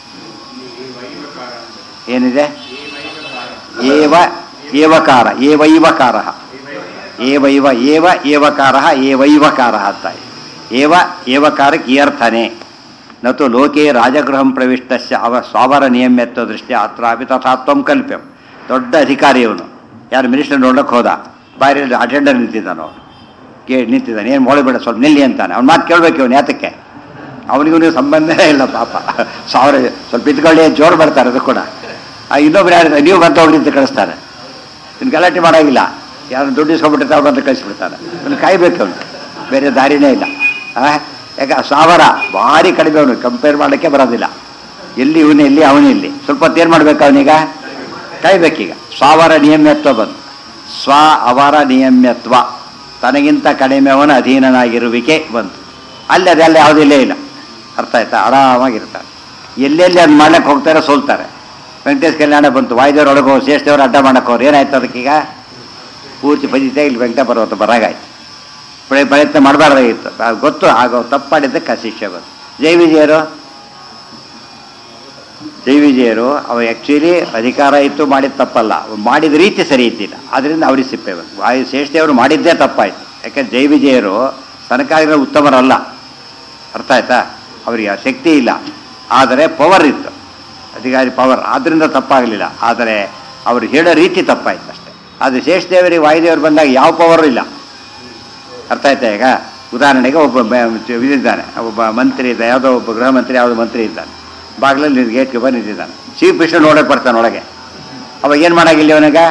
ಏನಿದೆ ಏವ ಏವಕಾರ ಏವೈವಕಾರ ಏವೈವ ಏವ ಏವಕಾರ ಏವೈವಕಾರ ಅಂತ ಏವ ಏವಕಾರಕ್ಕೆ ಈ ಅರ್ಥನೇ ನತು ಲೋಕೆ ರಾಜಗೃಹಂ ಪ್ರವಿಷ್ಟಸ್ಯ ಅವ ಸ್ವಾವರ ನಿಯಮ್ಯತ್ವ ದೃಷ್ಟಿ ಅತ್ರಾಪಿ ತಥಾತ್ವಂ ಕಲ್ಪ್ಯಂ ದೊಡ್ಡ ಅಧಿಕಾರಿ ಇವನು ಯಾರು ಮಿನಿಸ್ಟರ್ ನೋಡಕ್ಕೆ ಹೋದ ಬಾರಿ ಅಟೆಂಡರ್ ನಿಂತಿದ್ದಾನು ಅವನು ಕೇ ನಿಂತಿದ್ದಾನೆ ಏನು ಮೊಳೆ ಬೇಡ ಸ್ವಲ್ಪ ನಿಲ್ಲಿ ಅಂತಾನೆ ಅವ್ನು ಮಾತು ಕೇಳಬೇಕು ಇವನು ಯಾತಕ್ಕೆ ಅವನಿಗೂ ನೀವು ಸಂಬಂಧನೇ ಇಲ್ಲ ಪಾಪ ಸಾವಿರ ಸ್ವಲ್ಪ ಇಟ್ಕೊಳ್ಳಿ ಜೋರು ಬರ್ತಾರೆ ಅದು ಕೂಡ ಆ ಇನ್ನೊಬ್ರು ಯಾರು ನೀವು ಬಂತ ಹೋಗ್ರಿ ಅಂತ ಕಳಿಸ್ತಾರೆ ಇನ್ನು ಗಲಾಟೆ ಮಾಡೋಂಗಿಲ್ಲ ಯಾರು ದುಡ್ಡು ಇಸ್ಕೊಂಡ್ಬಿಟ್ಟಿರ್ತಾರೆ ಅವ್ರು ಅಂತ ಕಳಿಸ್ಬಿಡ್ತಾನೆ ಇವ್ನು ಕಾಯ್ಬೇಕು ಅವನು ಬೇರೆ ದಾರಿನೇ ಇಲ್ಲ ಆ? ಯಾಕೆ ಸಾವಿರ ಭಾರಿ ಕಡಿಮೆ ಅವನು ಕಂಪೇರ್ ಮಾಡೋಕ್ಕೆ ಬರೋದಿಲ್ಲ ಎಲ್ಲಿ ಇವನು ಎಲ್ಲಿ ಅವನು ಇಲ್ಲಿ ಸ್ವಲ್ಪ ಹೊತ್ತು ಏನು ಮಾಡ್ಬೇಕು ಅವನೀಗ ಕಾಯ್ಬೇಕೀಗ ಸ್ವಾವರ ನಿಯಮ್ಯತ್ವ ಬಂತು ಸ್ವ ಅವರ ನಿಯಮ್ಯತ್ವ ತನಗಿಂತ ಕಡಿಮೆಯವನ ಅಧೀನನಾಗಿರುವಿಕೆ ಬಂತು ಅಲ್ಲಿ ಅದೆಲ್ಲ ಯಾವುದಿಲ್ಲೇ ಇಲ್ಲ ಅರ್ಥ ಆಯ್ತಾ ಆರಾಮಾಗಿರ್ತಾರೆ ಎಲ್ಲೆಲ್ಲಿ ಅದು ಮಾಡ್ಲಿಕ್ಕೆ ಹೋಗ್ತಾರೆ ಸೋಲ್ತಾರೆ ವೆಂಕಟೇಶ್ ಕಲ್ಯಾಣ ಬಂತು ವಾಯುದೇವ್ರೊಳಗೆ ಹೋಗಿ ಶ್ರೇಷ್ಠವ್ರು ಅಡ್ಡ ಮಾಡಕ್ಕೆ ಹೋರು ಏನಾಯ್ತು ಅದಕ್ಕೀಗ ಪೂರ್ತಿ ಬಜಿತೆ ಇಲ್ಲಿ ವೆಂಕಟ ಪರ್ವತ ಬರಾಗಾಯ್ತು ಪ್ರಯ- ಪ್ರಯತ್ನ ಮಾಡಬಾರ್ದಾಗಿತ್ತು ಆ ಗೊತ್ತು ಆಗೋ ತಪ್ಪು ಮಾಡಿದ್ದಕ್ಕೆ ಆ ಶಿಕ್ಷೆ ಬಂತು ಜೈ ವಿಜಯರು ಜೈ ವಿಜಯರು ಅವ ಆ್ಯಕ್ಚುಲಿ ಅಧಿಕಾರ ಇತ್ತು ಮಾಡಿದ ತಪ್ಪಲ್ಲ ಅವ್ರು ಮಾಡಿದ ರೀತಿ ಸರಿ ಇದ್ದಿಲ್ಲ ಅದರಿಂದ ಅವ್ರಿಗೆ ಸಿಪ್ಪೆ ಬಂತು ವಾಯು ಶ್ರೇಷ್ಠವರು ಮಾಡಿದ್ದೇ ತಪ್ಪಾಯ್ತು ಯಾಕಂದ್ರೆ ಜೈ ವಿಜಯರು ತನಕಾಗಿರೋ ಉತ್ತಮರಲ್ಲ ಅರ್ಥ ಆಯ್ತಾ ಅವರಿಗೆ ಆ ಶಕ್ತಿ ಇಲ್ಲ ಆದರೆ ಪವರ್ ಇತ್ತು ಅಧಿಕಾರಿ ಪವರ್ ಆದ್ದರಿಂದ ತಪ್ಪಾಗಲಿಲ್ಲ ಆದರೆ ಅವರು ಹೇಳೋ ರೀತಿ ತಪ್ಪಾಯ್ತು ಅಷ್ಟೇ ಆದರೆ ಶೇಷದೇವರಿಗೆ ವಾಯುದೇವರು ಬಂದಾಗ ಯಾವ ಪವರು ಇಲ್ಲ ಅರ್ಥ ಆಯ್ತಾ ಈಗ ಉದಾಹರಣೆಗೆ ಒಬ್ಬ ಬ- ಇದಿದ್ದಾನೆ ಒಬ್ಬ ಮಂತ್ರಿ ಇದ್ದ ಯಾವುದೋ ಒಬ್ಬ ಗೃಹ ಮಂತ್ರಿ ಯಾವುದೋ ಮಂತ್ರಿ ಇದ್ದಾನೆ ಬಾಗಿಲಲ್ಲಿ ಗೇಟ್ಗೆ ಬಂದು ನಿಂತಿದ್ದಾನೆ ಚೀಫ್ ಮಿನಿಸ್ಟರ್ ನೋಡಕ್ಕೆ ಬರ್ತಾನೆ ಒಳಗೆ ಅವಾಗ ಏನು ಮಾಡಾಗಿಲ್ಲ ಅವನಿಗ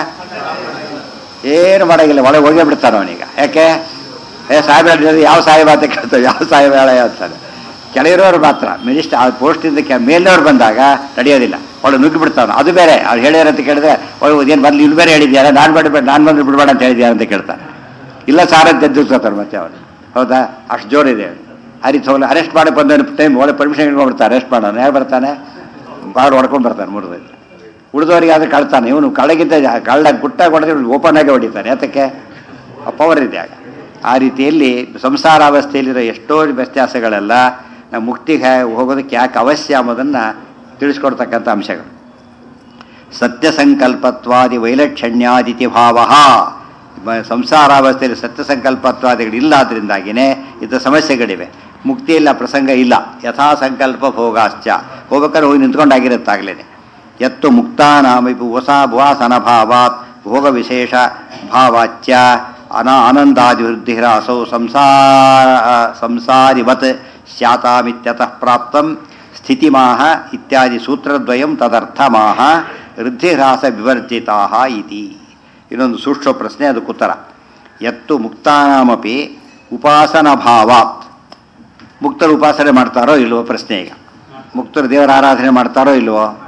ಏನು ಮಾಡಾಗಿಲ್ಲ ಒಳಗೆ ಹೋಗೇ ಬಿಡ್ತಾನೆ ಅವನೀಗ ಯಾಕೆ ಏ ಸಾಹೇಬ ಹೇಳಿದ್ರೆ ಯಾವ ಸಾಹೇಬ ಅಂತ ಕೇಳ್ತಾರೆ ಯಾವ ಸಾಹೇಬ ಹೇಳ ಅಂತಾನೆ ಕೆಳಗಿರೋರು ಮಾತ್ರ ಮಿನಿಸ್ಟರ್ ಆ ಪೋಸ್ಟಿಂದ ಕೆ ಮೇಲಿನವ್ರು ಬಂದಾಗ ನಡೆಯೋದಿಲ್ಲ ಒಳಗೆ ನುಗ್ಗಿ ಬಿಡ್ತಾನೆ ಅದು ಬೇರೆ ಅವ್ರು ಹೇಳ್ಯಾರ ಅಂತ ಕೇಳಿದ್ರೆ ಒಳಗೆ ಏನು ಬರ್ಲಿ ಇಲ್ಲಿ ಬೇರೆ ಹೇಳಿದ್ಯಾರ ನಾನು ಬೇಡ ನಾನು ಬಂದು ಬಿಡಬೇಡ ಅಂತ ಹೇಳಿದ್ಯಾರ ಅಂತ ಕೇಳ್ತಾನೆ ಇಲ್ಲ ಸಾರ ಎದ್ದಿರ್ತಾರೆ ಮತ್ತೆ ಅವನು ಹೌದಾ ಅಷ್ಟು ಜೋರಿದೆ ಅವನು ಹರಿತ್ ಹೋಗಲ್ಲ ಅರೆಸ್ಟ್ ಮಾಡಕ್ಕೆ ಬಂದ ಟೈಮ್ ಒಳ್ಳೆ ಪರ್ಮಿಷನ್ ಇಟ್ಕೊಂಡ್ಬಿಡ್ತಾರೆ ಅರೆಸ್ಟ್ ಮಾಡೋನು ಯಾರು ಬರ್ತಾನೆ ಬಾರ್ ಹೊಡ್ಕೊಂಡು ಬರ್ತಾನೆ ಮುರಿದೈತೆ ಉಳಿದವರಿಗೆ ಆದ್ರೆ ಕಳ್ತಾನೆ ಇವನು ಕಳ್ಳಗಿದ್ದ ಕಳ್ಳ ಗುಟ್ಟ ಹೊಡೆದ್ರೆ ಓಪನ್ ಆಗಿ ಹೊಡಿತಾನೆ ಯಾತಕ್ಕೆ ಪವರ್ ಇದೆ ಆಗ ಆ ರೀತಿಯಲ್ಲಿ ಸಂಸಾರಾವಸ್ಥೆಯಲ್ಲಿರೋ ಎಷ್ಟೋ ವ್ಯತ್ಯಾಸಗಳೆಲ್ಲ ನಾವು ಮುಕ್ತಿಗೆ ಹೋಗೋದಕ್ಕೆ ಯಾಕೆ ಅವಶ್ಯ ಅನ್ನೋದನ್ನು ತಿಳಿಸ್ಕೊಡ್ತಕ್ಕಂಥ ಅಂಶಗಳು ಸತ್ಯ ಸಂಕಲ್ಪತ್ವಾದಿ ವೈಲಕ್ಷಣ್ಯಾದಿತಿ ಭಾವ ಮ- ಸಂಸಾರಾವಸ್ಥೆಯಲ್ಲಿ ಸತ್ಯ ಸಂಕಲ್ಪತ್ವಾದಿಗಳು ಇಲ್ಲ ಆದ್ರಿಂದಾಗಿನೇ ಇದ್ದ ಸಮಸ್ಯೆಗಳಿವೆ ಮುಕ್ತಿಯಲ್ಲಿ ಆ ಪ್ರಸಂಗ ಇಲ್ಲ ಯಥಾ ಸಂಕಲ್ಪ ಭೋಗಾಶ್ಚ ಹೋಗ್ಬೇಕಾದ್ರೆ ಹೋಗಿ ನಿಂತ್ಕೊಂಡಾಗಿರುತ್ತಾಗಲೇ ಎತ್ತು ಮುಕ್ತಾನಾಮಿ ಹೊಸ ಭುವಾಸನ ಭಾವಾತ್ ಭೋಗ ವಿಶೇಷ ಭಾವಾಚ್ಯ ಅನ ಆನಂದಾದಿವೃದ್ಧಿರ ಅಸೌ ಸಂಸಾರ ಸಂಸಾರಿವತ್ ಸ್ಯಾತಾಮಿತ್ಯತಃ ಪ್ರಾಪ್ತಂ ಸ್ಥಿತಿಮಾಹ ಇತ್ಯಾದಿ ಸೂತ್ರದ್ವಯಂ ತದರ್ಥಮಾಹ ವೃದ್ಧಿಹ್ರಾಸ ವಿವರ್ಜಿತಾ ಇತಿ ಇನ್ನೊಂದು ಸೂಕ್ಷ್ಮ ಪ್ರಶ್ನೆ ಅದಕ್ಕೆ ಉತ್ತರ ಎತ್ತು ಮುಕ್ತಾನಾಮಪಿ ಉಪಾಸನ ಭಾವಾತ್ ಮುಕ್ತರು ಉಪಾಸನೆ ಮಾಡ್ತಾರೋ ಇಲ್ವೋ ಪ್ರಶ್ನೆ ಈಗ ಮುಕ್ತರು ದೇವರ ಆರಾಧನೆ ಮಾಡ್ತಾರೋ ಇಲ್ವೋ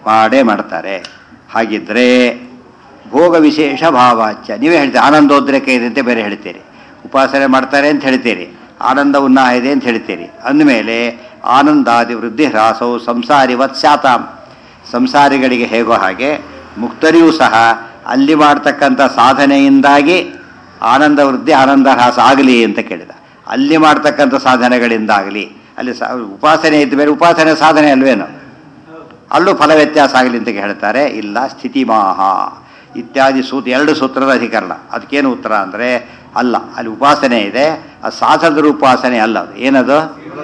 ಮಾಡೇ ಮಾಡ್ತಾರೆ ಹಾಗಿದ್ರೆ ಭೋಗ ವಿಶೇಷ ಭಾವಾಚ್ಯ ನೀವೇ ಹೇಳ್ತೀರಿ ಆನಂದೋದ್ರೇಕ ಇದೆ ಅಂತ ಬೇರೆ ಹೇಳ್ತೀರಿ ಉಪಾಸನೆ ಮಾಡ್ತಾರೆ ಅಂತ ಹೇಳ್ತೀರಿ ಆನಂದ ಉನ್ನಾಹ ಇದೆ ಅಂತ ಹೇಳ್ತೀರಿ ಅಂದಮೇಲೆ ಆನಂದಾದಿ ವೃದ್ಧಿ ಹ್ರಾಸವು ಸಂಸಾರಿವತ್ ಸ್ಯಾತಾಂ ಸಂಸಾರಿಗಳಿಗೆ ಹೇಗೋ ಹಾಗೆ ಮುಕ್ತರಿಯೂ ಸಹ ಅಲ್ಲಿ ಮಾಡ್ತಕ್ಕಂಥ ಸಾಧನೆಯಿಂದಾಗಿ ಆನಂದ ವೃದ್ಧಿ ಆನಂದ ಹ್ರಾಸ ಆಗಲಿ ಅಂತ ಕೇಳಿದ ಅಲ್ಲಿ ಮಾಡ್ತಕ್ಕಂಥ ಸಾಧನೆಗಳಿಂದಾಗಲಿ ಅಲ್ಲಿ ಸಾ ಉಪಾಸನೆ ಇದ್ದ ಬೇರೆ ಉಪಾಸನೆ ಸಾಧನೆ ಅಲ್ವೇನು ಅಲ್ಲೂ ಫಲ ವ್ಯತ್ಯಾಸ ಆಗಲಿ ಅಂತ ಹೇಳ್ತಾರೆ ಇಲ್ಲ ಸ್ಥಿತಿಮಾಹ ಇತ್ಯಾದಿ ಸೂತ್ರ ಎರಡು ಸೂತ್ರದ ಅಧಿಕರಣ ಅದಕ್ಕೇನು ಉತ್ತರ ಅಂದರೆ ಅಲ್ಲ ಅಲ್ಲಿ ಉಪಾಸನೆ ಇದೆ ಆ ಸಾಧನದ ಉಪಾಸನೆ ಅಲ್ಲ ಅದು ಏನದು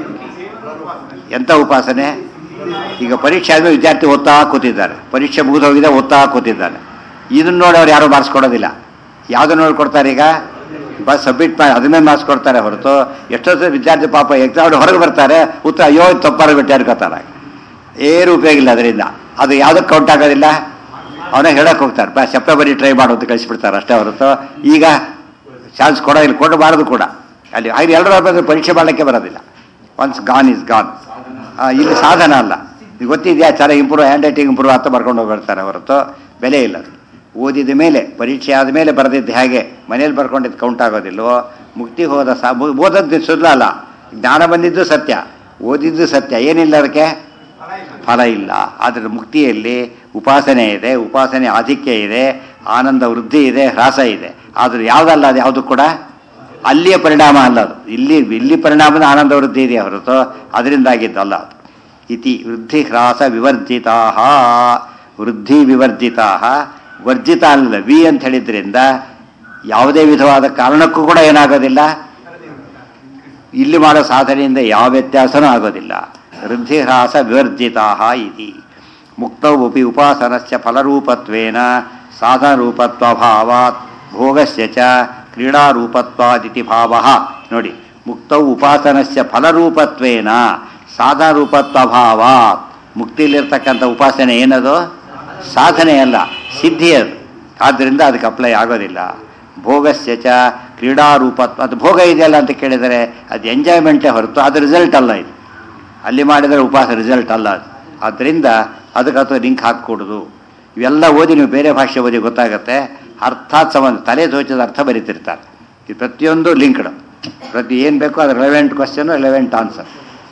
ಎಂಥ ಉಪಾಸನೆ ಈಗ ಪರೀಕ್ಷೆ ಆದಮೇಲೆ ವಿದ್ಯಾರ್ಥಿ ಓದ್ತಾ ಕೂತಿದ್ದಾರೆ ಪರೀಕ್ಷೆ ಮುಗಿದು ಹೋಗಿದೆ ಓದ್ತಾ ಕೂತಿದ್ದಾನೆ ಇದನ್ನ ನೋಡಿ ಅವ್ರು ಯಾರು ಮಾರ್ಕ್ಸ್ ಕೊಡೋದಿಲ್ಲ ಯಾವುದು ನೋಡಿ ಕೊಡ್ತಾರೆ ಈಗ ಬಸ್ ಸಬ್ಮಿಟ್ ಮಾಡಿ ಅದ್ರ ಮೇಲೆ ಮಾರ್ಕ್ಸ್ ಕೊಡ್ತಾರೆ ಹೊರತು ಎಷ್ಟೋ ಸಲ ವಿದ್ಯಾರ್ಥಿ ಪಾಪ ಎಕ್ಸಾಮ್ ಹೊರಗೆ ಬರ್ತಾರೆ ಉತ್ತರ ಅಯ್ಯೋ ತಪ್ಪಾರು ಬಿಟ್ಟು ಅನ್ಕೋತಾರೆ ಏನು ಉಪಯೋಗ ಇಲ್ಲ ಅದರಿಂದ ಅದು ಯಾವುದಕ್ಕೆ ಕೌಂಟ್ ಆಗೋದಿಲ್ಲ ಅವನೇ ಹೇಳಕ್ಕೆ ಹೋಗ್ತಾರೆ ಬಾ ಸೆಪ್ಟೆಂಬರಿಗೆ ಟ್ರೈ ಮಾಡು ಅಂತ ಕಳಿಸ್ಬಿಡ್ತಾರೆ ಅಷ್ಟೇ ಹೊರತು ಈಗ ಚಾನ್ಸ್ ಕೊಡೋದಿಲ್ಲ ಕೊಡಬಾರದು ಕೂಡ ಅಲ್ಲಿ ಹಾಗೆ ಎಲ್ಲರೂ ಬಂದರೆ ಪರೀಕ್ಷೆ ಮಾಡಲಿಕ್ಕೆ ಬರೋದಿಲ್ಲ ಒನ್ಸ್ ಗಾನ್ ಇಸ್ ಗಾನ್ ಇಲ್ಲಿ ಸಾಧನ ಅಲ್ಲ ಈಗ ಗೊತ್ತಿದೆಯಾ ಚೆನ್ನಾಗಿ ಇಂಪ್ರೂವ್ ಹ್ಯಾಂಡ್ ರೈಟಿಂಗ್ ಇಂಪ್ರೂವ್ ಅಂತ ಬರ್ಕೊಂಡು ಹೋಗಿರ್ತಾರೆ ಹೊರತು ಬೆಲೆ ಇಲ್ಲ ಅದು ಓದಿದ ಮೇಲೆ ಪರೀಕ್ಷೆ ಆದ ಮೇಲೆ ಬರೆದಿದ್ದು ಹೇಗೆ ಮನೇಲಿ ಬರ್ಕೊಂಡಿದ್ದು ಕೌಂಟ್ ಆಗೋದಿಲ್ವೋ ಮುಕ್ತಿ ಹೋದ ಸಾ ಮು- ಓದದ್ದು ಸುಳ್ಳು ಅಲ್ಲ ಜ್ಞಾನ ಬಂದಿದ್ದು ಸತ್ಯ ಓದಿದ್ದು ಸತ್ಯ ಏನಿಲ್ಲ ಅದಕ್ಕೆ ಫಲ ಇಲ್ಲ ಆದರೆ ಮುಕ್ತಿಯಲ್ಲಿ ಉಪಾಸನೆ ಇದೆ ಉಪಾಸನೆ ಆಧಿಕ್ಯ ಇದೆ ಆನಂದ ವೃದ್ಧಿ ಇದೆ ಹ್ರಾಸ ಇದೆ ಆದರೂ ಯಾವುದಲ್ಲ ಅದು ಯಾವುದು ಕೂಡ ಅಲ್ಲಿಯ ಪರಿಣಾಮ ಅಲ್ಲ ಅದು ಇಲ್ಲಿ ಇಲ್ಲಿ ಪರಿಣಾಮದ ಆನಂದ ವೃದ್ಧಿ ಇದೆ ಹೊರತು ಅದರಿಂದಾಗಿದ್ದಲ್ಲ ಅದು ಇತಿ ವೃದ್ಧಿ ಹ್ರಾಸ ವಿವರ್ಜಿತಾ ವೃದ್ಧಿ ವಿವರ್ಜಿತಾ ವರ್ಜಿತ ಅಲ್ಲ ವಿ ಅಂತ ಹೇಳಿದ್ರಿಂದ ಯಾವುದೇ ವಿಧವಾದ ಕಾರಣಕ್ಕೂ ಕೂಡ ಏನಾಗೋದಿಲ್ಲ ಇಲ್ಲಿ ಮಾಡೋ ಸಾಧನೆಯಿಂದ ಯಾವ ವ್ಯತ್ಯಾಸನೂ ಆಗೋದಿಲ್ಲ ವೃದ್ಧಿಹ್ರಾಸ ವಿವರ್ಜಿತಾ ಇತಿ ಮುಕ್ತೌಪಿ ಉಪಾಸನಸ್ಯ ಫಲರೂಪತ್ವೇನ ಸಾಧನರೂಪತ್ವಭಾವಾತ್ ಭೋಗಸ್ಯ ಚ ಕ್ರೀಡಾರೂಪತ್ವಾದಿತಿ ಭಾವ ನೋಡಿ ಮುಕ್ತೌ ಉಪಾಸನಸ್ಯ ಫಲರೂಪತ್ವೇನ ಸಾಧನರೂಪತ್ವಭಾವಾತ್ ಮುಕ್ತಿಲಿರ್ತಕ್ಕಂಥ ಉಪಾಸನೆ ಏನದು ಸಾಧನೆ ಅಲ್ಲ ಸಿದ್ಧಿ ಅದು ಆದ್ದರಿಂದ ಅದಕ್ಕೆ ಅಪ್ಲೈ ಆಗೋದಿಲ್ಲ ಭೋಗಸ್ಯ ಚ ಕ್ರೀಡಾರೂಪತ್ವ ಅದು ಭೋಗ ಇದೆಯಲ್ಲ ಅಂತ ಕೇಳಿದರೆ ಅದು ಎಂಜಾಯ್ಮೆಂಟೇ ಹೊರತು ಅದು ರಿಸಲ್ಟ್ ಅಲ್ಲ ಇದು ಅಲ್ಲಿ ಮಾಡಿದರೆ ಉಪವಾಸ ರಿಸಲ್ಟ್ ಅಲ್ಲ ಅದು ಆದ್ದರಿಂದ ಅದಕ್ಕೆ ಅಥವಾ ಲಿಂಕ್ ಹಾಕೂಡುದು ಇವೆಲ್ಲ ಓದಿ ನೀವು ಬೇರೆ ಭಾಷೆ ಓದಿ ಗೊತ್ತಾಗುತ್ತೆ ಅರ್ಥಾತ್ ಸಂಬಂಧ ತಲೆ ದೋಚದ ಅರ್ಥ ಬರೀತಿರ್ತಾರೆ ಇದು ಪ್ರತಿಯೊಂದು ಲಿಂಕ್ಡ್ ಪ್ರತಿ ಏನು ಬೇಕೋ ಅದು ರೆಲೆವೆಂಟ್ ಕ್ವಶನ್ ರೆಲೆವೆಂಟ್ ಆನ್ಸರ್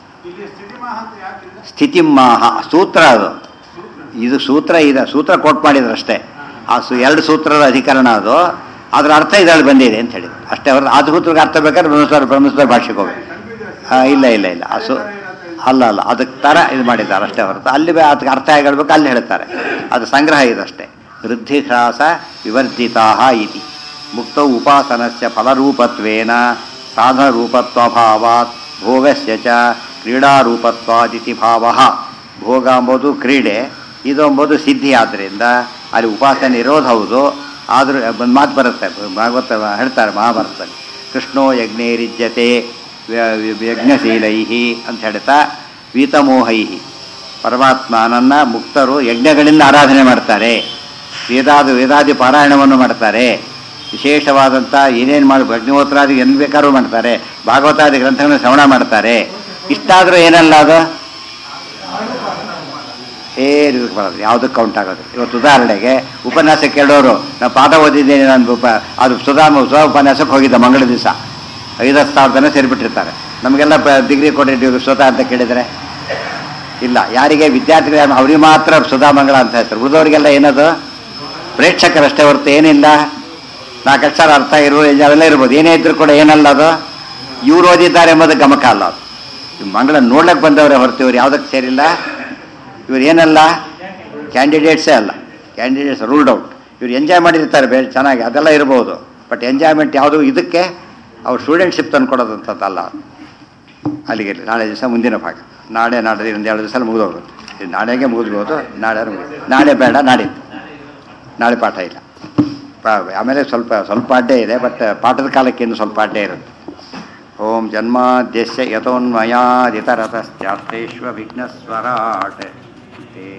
ಸ್ಥಿತಿಮಾಹ ಸೂತ್ರ ಅದು ಇದು ಸೂತ್ರ ಇದೆ ಸೂತ್ರ ಕೋಟ್ ಮಾಡಿದ್ರು ಅಷ್ಟೇ ಆ ಸು ಎರಡು ಸೂತ್ರದ ಅಧಿಕರಣ ಅದು ಅದರ ಅರ್ಥ ಇದರಲ್ಲಿ ಬಂದಿದೆ ಅಂತ ಹೇಳಿ ಅಷ್ಟೇ ಅವ್ರ ಅದು ಸೂತ್ರಕ್ಕೆ ಅರ್ಥ ಬೇಕಾದ್ರೆ ಬ್ರಹ್ಮಸ್ವರ ಬ್ರಹ್ಮಸ್ವರ ಭಾಷೆಗೆ ಹೋಗಿ ಹಾಂ ಇಲ್ಲ ಇಲ್ಲ ಇಲ್ಲ ಆ ಸು ಅಲ್ಲ ಅಲ್ಲ ಅದಕ್ಕೆ ಥರ ಇದು ಮಾಡಿದ್ದಾರೆ ಅಷ್ಟೇ ಹೊರತು ಅಲ್ಲಿ ಬೇ- ಅದಕ್ಕೆ ಅರ್ಥ ಹೇಗೆ ಹೇಳ್ಬೇಕು ಅಲ್ಲಿ ಹೇಳ್ತಾರೆ ಅದು ಸಂಗ್ರಹ ಇದಷ್ಟೇ ವೃದ್ಧಿಹ್ರಾಸ ವಿವರ್ಜಿತಾ ಇತಿ ಮುಕ್ತ ಉಪಾಸನಸ್ಯ ಫಲರೂಪತ್ವೇನ ಸಾಧನರೂಪತ್ವಭಾವಾತ್ ಭೋಗಸ್ಯ ಚ ಕ್ರೀಡಾರೂಪತ್ವಾದಿತಿ ಭಾವ ಭೋಗ ಎಂಬುದು ಕ್ರೀಡೆ ಇದು ಎಂಬುದು ಸಿದ್ಧಿ ಆದ್ದರಿಂದ ಅಲ್ಲಿ ಉಪಾಸನೆ ನಿರೋಧ ಹೌದು ಆದರೂ ಒಂದು ಮಾತು ಬರುತ್ತೆ ಭಾಗವತ ಹೇಳ್ತಾರೆ ಮಹಾಭಾರತದಲ್ಲಿ ಕೃಷ್ಣೋ ಯಜ್ಞೇರಿಜ್ಯತೆ ಯಜ್ಞಶೀಲೈ ಅಂತ ಹೇಳ್ತಾ ವೀತಮೋಹೈ ಪರಮಾತ್ಮನನ್ನ ಮುಕ್ತರು ಯಜ್ಞಗಳಿಂದ ಆರಾಧನೆ ಮಾಡ್ತಾರೆ ವೇದಾದ ವೇದಾದಿ ಪಾರಾಯಣವನ್ನು ಮಾಡ್ತಾರೆ ವಿಶೇಷವಾದಂಥ ಏನೇನು ಮಾಡಿ ಅಗ್ನಿಹೋತ್ರಾದಿ ಏನು ಬೇಕಾದ್ರೂ ಮಾಡ್ತಾರೆ ಭಾಗವತಾದಿ ಗ್ರಂಥಗಳನ್ನು ಶ್ರವಣ ಮಾಡ್ತಾರೆ ಇಷ್ಟಾದರೂ ಏನಲ್ಲ ಅದು ಏನು ಇದಕ್ಕೆ ಬರೋದು ಯಾವುದಕ್ಕೆ ಕೌಂಟ್ ಆಗೋದು ಇವತ್ತು ಉದಾಹರಣೆಗೆ ಉಪನ್ಯಾಸ ಕೇಳೋರು ನಾನು ಪಾಠ ಓದಿದ್ದೇನೆ ನಾನು ಉಪ ಅದು ಸುಧಾಮ ಸುಧಾ ಉಪನ್ಯಾಸಕ್ಕೆ ಹೋಗಿದ್ದ ಮಂಗಳ ದಿವಸ ಐದತ್ತು ಸಾವಿರ ಜನ ಸೇರಿಬಿಟ್ಟಿರ್ತಾರೆ ನಮಗೆಲ್ಲ ಡಿಗ್ರಿ ಕೊಟ್ಟಿದ್ದೀವಿ ಸ್ವತಃ ಅಂತ ಕೇಳಿದರೆ ಇಲ್ಲ ಯಾರಿಗೆ ವಿದ್ಯಾರ್ಥಿಗಳು ಅವ್ರಿಗೆ ಮಾತ್ರ ಸುಧಾಮಂಗಳ ಅಂತ ಹೇಳ್ತಾರೆ ಉಳಿದವರಿಗೆಲ್ಲ ಏನದು ಪ್ರೇಕ್ಷಕರಷ್ಟೇ ಹೊರತು ಏನಿಲ್ಲ ನಾಲ್ಕು ಅಕ್ಷರ ಅರ್ಥ ಇರುವ ಅವೆಲ್ಲ ಇರ್ಬೋದು ಏನೇ ಇದ್ರೂ ಕೂಡ ಏನಲ್ಲ ಅದು ಇವ್ರು ಓದಿದ್ದಾರೆ ಎಂಬುದು ಗಮಕ ಅಲ್ಲ ಅದು ಈ ಮಂಗಳ ನೋಡ್ಲಿಕ್ಕೆ ಬಂದವರೇ ಹೊರತು ಇವ್ರು ಯಾವುದಕ್ಕೆ ಸೇರಿಲ್ಲ ಇವ್ರು ಏನಲ್ಲ ಕ್ಯಾಂಡಿಡೇಟ್ಸೇ ಅಲ್ಲ ಕ್ಯಾಂಡಿಡೇಟ್ಸ್ ರೂಲ್ಡ್ ಔಟ್ ಇವ್ರು ಎಂಜಾಯ್ ಮಾಡಿರ್ತಾರೆ ಬೇರೆ ಚೆನ್ನಾಗಿ ಅದೆಲ್ಲ ಇರ್ಬೋದು ಬಟ್ ಎಂಜಾಯ್ಮೆಂಟ್ ಯಾವುದು ಇದಕ್ಕೆ ಅವ್ರು ಸ್ಟೂಡೆಂಟ್ಶಿಪ್ ತಂದು ಕೊಡೋದಂಥದ್ದಲ್ಲ ಅಲ್ಲಿಗೆ ನಾಳೆ ದಿವಸ ಮುಂದಿನ ಭಾಗ ನಾಳೆ ನಾಳೆ ಒಂದು ಎರಡು ದಿವಸ ಮುಗಿದೋಗುತ್ತೆ ಇದು ನಾಳೆಗೆ ಮುಗಿದ್ಬೋದು ನಾಳೆ ಮುಗಿದು ನಾಳೆ ಬೇಡ ನಾಡಿದ್ದು ನಾಳೆ ಪಾಠ ಇಲ್ಲ ಪಾ- ಆಮೇಲೆ ಸ್ವಲ್ಪ ಸ್ವಲ್ಪ ಅಡ್ಡೆ ಇದೆ ಬಟ್ ಪಾಠದ ಕಾಲಕ್ಕೆ ಇನ್ನು ಸ್ವಲ್ಪ ಅಡ್ಡೆ ಇರುತ್ತೆ ಓಂ ಜನ್ಮಾದ್ಯಸ್ಯ ಯಥೋನ್ಮಯಾದಿತರತಶ್ಚಾರ್ಥೇಶ್ವ ವಿಘ್ನಸ್ವರಾಟ್